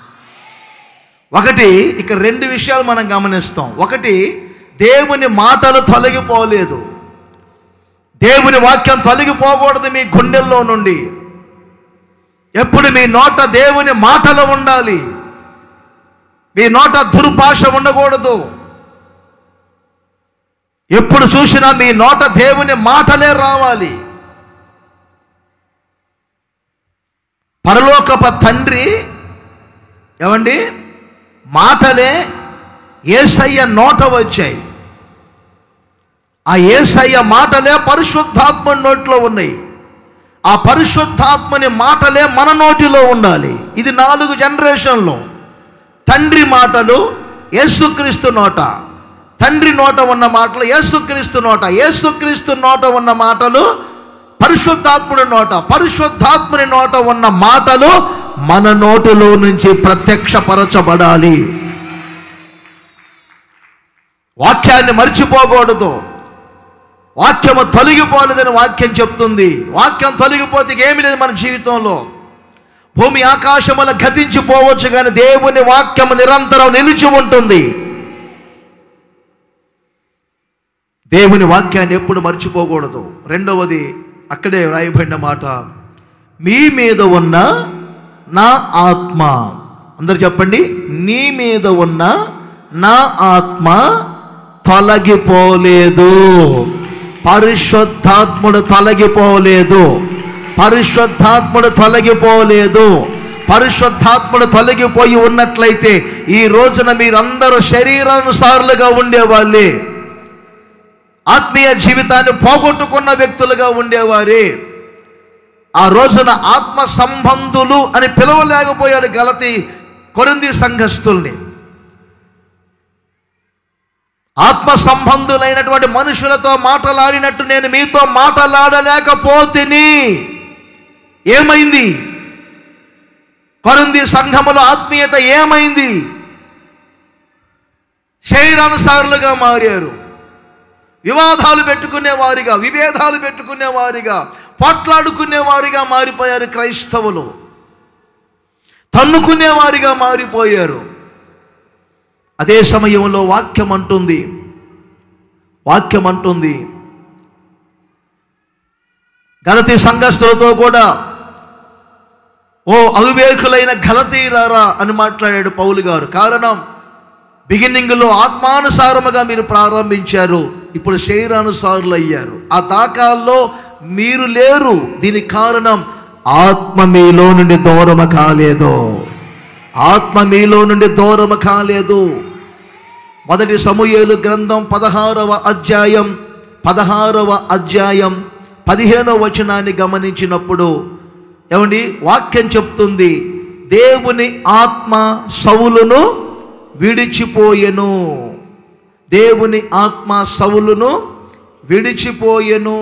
ఒకటి ఇక్కడ రెండు విషయాలు మనం గమనిస్తాం ఒకటి దేవుని మాటలు తొలగిపోలేదు దేవుని వాక్యం తొలగిపోకూడదు మీ గుండెల్లో నుండి ఎప్పుడు మీ నోట దేవుని మాటలు ఉండాలి మీ నోట దుర్భాష ఉండకూడదు ఎప్పుడు చూసినా మీ నోట దేవుని మాటలే రావాలి పరలోకప తండ్రి ఏమండి మాటలే ఏసయ్య నోట వచ్చాయి ఆ ఏసయ్య మాటలే పరిశుద్ధాత్మ నోట్లో ఉన్నాయి ఆ పరిశుద్ధాత్మని మాటలే మన నోటిలో ఉండాలి ఇది నాలుగు జనరేషన్లో తండ్రి మాటలు యేసుక్రీస్తు నోట తండ్రి నోట ఉన్న మాటలు యేసుక్రీస్తు నోట యేసుక్రీస్తు నోట ఉన్న మాటలు పరిశుద్ధాత్ముడి నోట పరిశుద్ధాత్ముని నోట ఉన్న మాటలు మన నోటిలో నుంచి ప్రత్యక్షపరచబడాలి వాక్యాన్ని మర్చిపోకూడదు వాక్యము తొలగిపోలేదని వాక్యం చెప్తుంది వాక్యం తొలగిపోతే ఏమి లేదు మన జీవితంలో భూమి ఆకాశముల గతించిపోవచ్చు కానీ దేవుని వాక్యము నిరంతరం నిలిచి ఉంటుంది దేవుని వాక్యాన్ని ఎప్పుడు మర్చిపోకూడదు రెండవది అక్కడే వ్రాయబడిన మాట మీ మీద ఉన్న నా ఆత్మ అందరు చెప్పండి నీ మీద ఉన్న నా ఆత్మ తొలగిపోలేదు పరిశుద్ధాత్ముడు తొలగిపోలేదు పరిశుద్ధాత్ముడు తొలగిపోలేదు పరిశుద్ధాత్ముడు తొలగిపోయి ఉన్నట్లయితే ఈ రోజున మీరందరూ శరీరానుసారులుగా ఉండేవాళ్ళే ఆత్మీయ జీవితాన్ని పోగొట్టుకున్న వ్యక్తులుగా ఉండేవారే ఆ రోజున ఆత్మ సంబంధులు అని పిలవలేకపోయాడు గలతి కొరింది సంఘస్థుల్ని ఆత్మ సంబంధులైనటువంటి మనుషులతో మాటలాడినట్టు నేను మీతో మాటలాడలేకపోతిని ఏమైంది కొరింది సంఘములో ఆత్మీయత ఏమైంది శరీరానుసారులుగా మారారు వివాదాలు పెట్టుకునేవారిగా విభేదాలు పెట్టుకునేవారిగా పోట్లాడుకునేవారిగా మారిపోయారు క్రైస్తవులు తన్నుకునేవారిగా మారిపోయారు అదే సమయంలో వాక్యం అంటుంది వాక్యం అంటుంది గలతీ సంఘస్థులతో కూడా ఓ అవివేకులైన గలతీరారా అని మాట్లాడాడు పౌలు గారు కారణం బిగినింగ్లో ఆత్మానుసారముగా మీరు ప్రారంభించారు ఇప్పుడు శరీరానుసారులు అయ్యారు ఆ దాకాల్లో మీరు లేరు దీనికి కారణం ఆత్మ మీలో నుండి దూరమ కాలేదు ఆత్మ మీలో నుండి దూరమ కాలేదు మొదటి సమూయేలు గ్రంథం పదహారవ అధ్యాయం పదహారవ అధ్యాయం పదిహేనవ వచనాన్ని గమనించినప్పుడు ఏమండి వాక్యం చెప్తుంది దేవుని ఆత్మ సౌలును విడిచిపోయెను దేవుని ఆత్మ సౌలును విడిచిపోయెను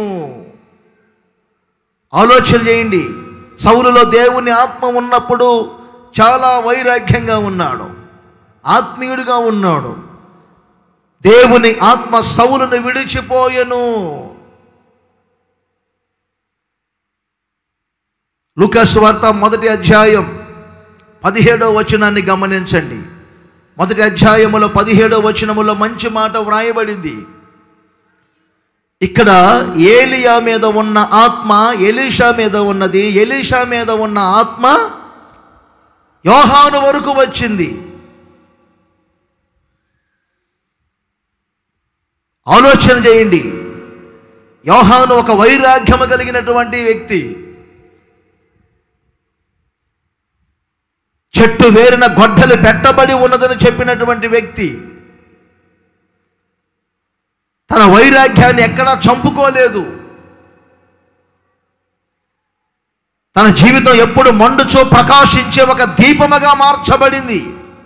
ఆలోచన చేయండి సౌలులో దేవుని ఆత్మ ఉన్నప్పుడు చాలా వైరాగ్యంగా ఉన్నాడు ఆత్మీయుడిగా ఉన్నాడు దేవుని ఆత్మ సౌలును విడిచిపోయెను లుకాసు వార్త మొదటి అధ్యాయం పదిహేడో వచనాన్ని గమనించండి మొదటి అధ్యాయములో పదిహేడో వచనములో మంచి మాట వ్రాయబడింది ఇక్కడ ఏలియా మీద ఉన్న ఆత్మ ఎలీషా మీద ఉన్నది ఎలీషా మీద ఉన్న ఆత్మ యోహాను వరకు వచ్చింది ఆలోచన చేయండి యోహాను ఒక వైరాగ్యము కలిగినటువంటి వ్యక్తి చెట్టు వేరిన గొడ్డలు పెట్టబడి ఉన్నదని చెప్పినటువంటి వ్యక్తి తన వైరాగ్యాన్ని ఎక్కడా చంపుకోలేదు తన జీవితం ఎప్పుడు మండుచో ప్రకాశించే ఒక దీపముగా మార్చబడింది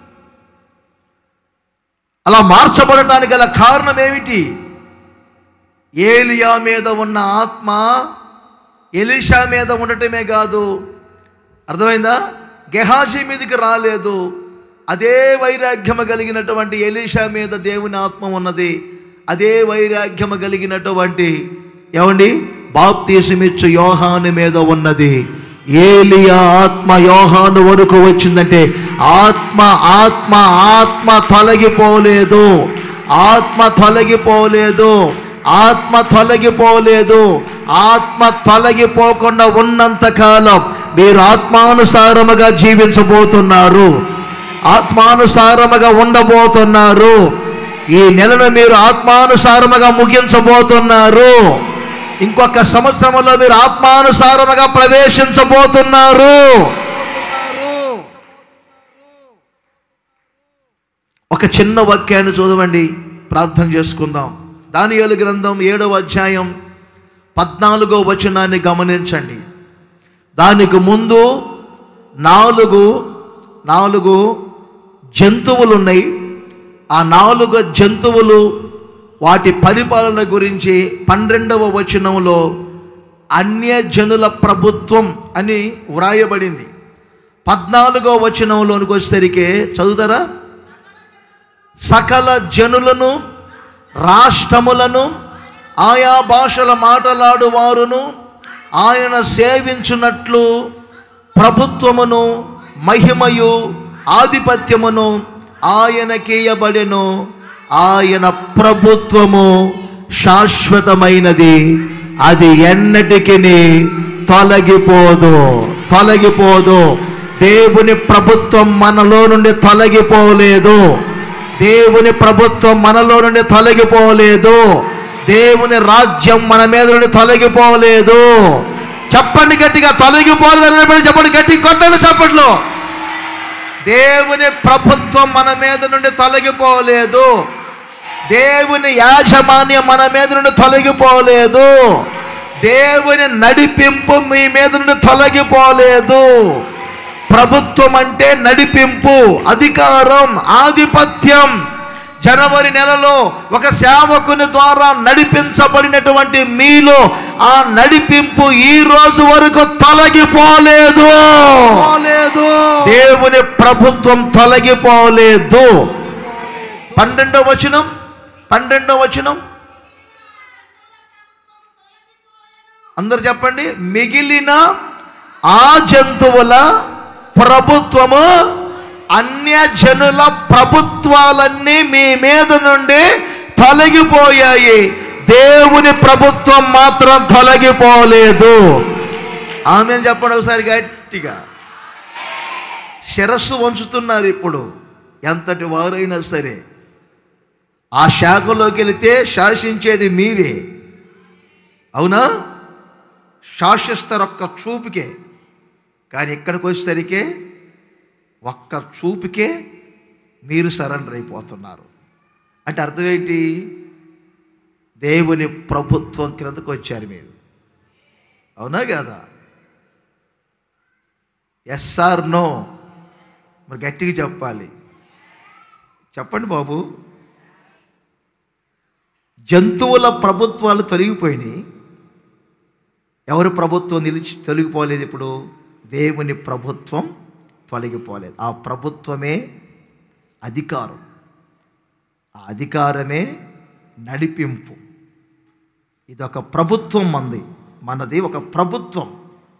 అలా మార్చబడటానికి గల కారణం ఏమిటి ఏలియా మీద ఉన్న ఆత్మ ఎలీషా మీద ఉండటమే కాదు అర్థమైందా గెహాజీ మీదకి రాలేదు అదే వైరాగ్యము కలిగినటువంటి ఎలీషా మీద దేవుని ఆత్మ ఉన్నది అదే వైరాగ్యము కలిగినటువంటి ఏమండి బాప్తీసమిచ్చు యోహాను మీద ఉన్నది ఏలియా ఆత్మ యోహాను వరకు వచ్చిందంటే ఆత్మ ఆత్మ ఆత్మ తొలగిపోలేదు ఆత్మ తొలగిపోలేదు ఆత్మ తొలగిపోలేదు ఆత్మ తొలగిపోకుండా ఉన్నంత కాలం మీరు ఆత్మానుసారముగా జీవించబోతున్నారు ఆత్మానుసారముగా ఉండబోతున్నారు ఈ నెలను మీరు ఆత్మానుసారముగా ముగించబోతున్నారు ఇంకొక సంవత్సరంలో మీరు ఆత్మానుసారముగా ప్రవేశించబోతున్నారు ఒక చిన్న వాక్యాన్ని చూడమండి ప్రార్థన చేసుకుందాం దానియేలు గ్రంథం ఏడవ అధ్యాయం పద్నాలుగో వచనాన్ని గమనించండి దానికి ముందు నాలుగు నాలుగు జంతువులు ఉన్నాయి ఆ నాలుగు జంతువులు వాటి పరిపాలన గురించి పన్నెండవ వచనంలో అన్యజనుల ప్రభుత్వం అని వ్రాయబడింది పద్నాలుగో వచనంలోనికి వచ్చేసరికి చదువుతారా సకల జనులను రాష్ట్రములను ఆయా భాషల మాటలాడు వారును ఆయన సేవించున్నట్లు ప్రభుత్వమును మహిమయు ఆధిపత్యమును ఆయనకీయబడెను ఆయన ప్రభుత్వము శాశ్వతమైనది అది ఎన్నటికి తొలగిపోదు తొలగిపోదు దేవుని ప్రభుత్వం మనలో నుండి తొలగిపోలేదు దేవుని ప్రభుత్వం మనలో నుండి తొలగిపోలేదు దేవుని రాజ్యం మన మీద నుండి తొలగిపోలేదు చెప్పండి గట్టిగా తొలగిపోలేదు చెప్పండి గట్టిగా కొట్టండి చప్పట్లో దేవుని ప్రభుత్వం మన మీద నుండి తొలగిపోలేదు దేవుని యాజమాన్యం మన మీద నుండి తొలగిపోలేదు దేవుని నడిపింపు మీ మీద నుండి తొలగిపోలేదు ప్రభుత్వం అంటే నడిపింపు అధికారం ఆధిపత్యం జనవరి నెలలో ఒక సేవకుని ద్వారా నడిపించబడినటువంటి మీలో ఆ నడిపింపు ఈ రోజు వరకు తొలగిపోలేదు దేవుని ప్రభుత్వం తొలగిపోలేదు పన్నెండో వచనం పన్నెండో వచనం అందరు చెప్పండి మిగిలిన ఆ జంతువుల ప్రభుత్వము అన్య జనుల ప్రభుత్వాలన్నీ మీ మీద నుండి తొలగిపోయాయి దేవుని ప్రభుత్వం మాత్రం తొలగిపోలేదు ఆమె చెప్పండి ఒకసారి గట్టిగా శిరస్సు వంచుతున్నారు ఇప్పుడు ఎంతటి వారైనా సరే ఆ శాఖలోకి వెళితే శాసించేది మీరే అవునా శాసిస్తారు ఒక్క చూపుకే కానీ ఇక్కడికి వచ్చేసరికి ఒక్క చూపుకే మీరు సరెండర్ అయిపోతున్నారు అంటే అర్థం ఏంటి దేవుని ప్రభుత్వం క్రిందకు వచ్చారు మీరు అవునా కదా ఎస్ ఆర్ నో మరి గట్టిగా చెప్పాలి చెప్పండి బాబు జంతువుల ప్రభుత్వాలు తొలగిపోయినాయి ఎవరి ప్రభుత్వం నిలిచి తొలగిపోలేదు ఇప్పుడు దేవుని ప్రభుత్వం తొలగిపోలేదు ఆ ప్రభుత్వమే అధికారం ఆ అధికారమే నడిపింపు ఇది ఒక ప్రభుత్వం మంది మనది ఒక ప్రభుత్వం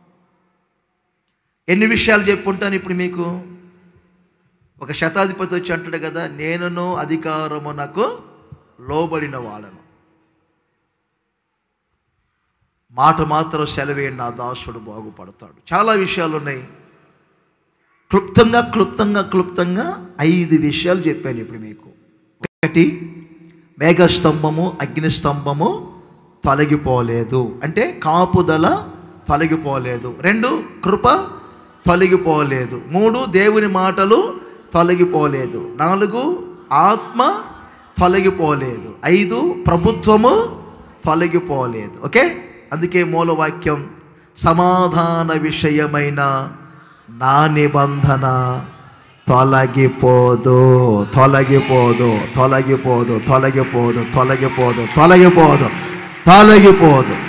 ఎన్ని విషయాలు చెప్పుంటాను ఇప్పుడు మీకు ఒక శతాధిపతి వచ్చి అంటాడు కదా నేనును అధికారము నాకు లోబడిన వాడను మాట మాత్రం సెలవేయండి నా దాసుడు బాగుపడతాడు చాలా విషయాలు ఉన్నాయి క్లుప్తంగా క్లుప్తంగా క్లుప్తంగా ఐదు విషయాలు చెప్పాను ఇప్పుడు మీకు ఒకటి మేఘస్తంభము అగ్నిస్తంభము తొలగిపోలేదు అంటే కాపుదల తొలగిపోలేదు రెండు కృప తొలగిపోలేదు మూడు దేవుని మాటలు తొలగిపోలేదు నాలుగు ఆత్మ తొలగిపోలేదు ఐదు ప్రభుత్వము తొలగిపోలేదు ఓకే అందుకే మూలవాక్యం సమాధాన విషయమైన నా నిబంధన తొలగిపోదు తొలగిపోదు తొలగిపోదు తొలగిపోదు తొలగిపోదు తొలగిపోదు తొలగిపోదు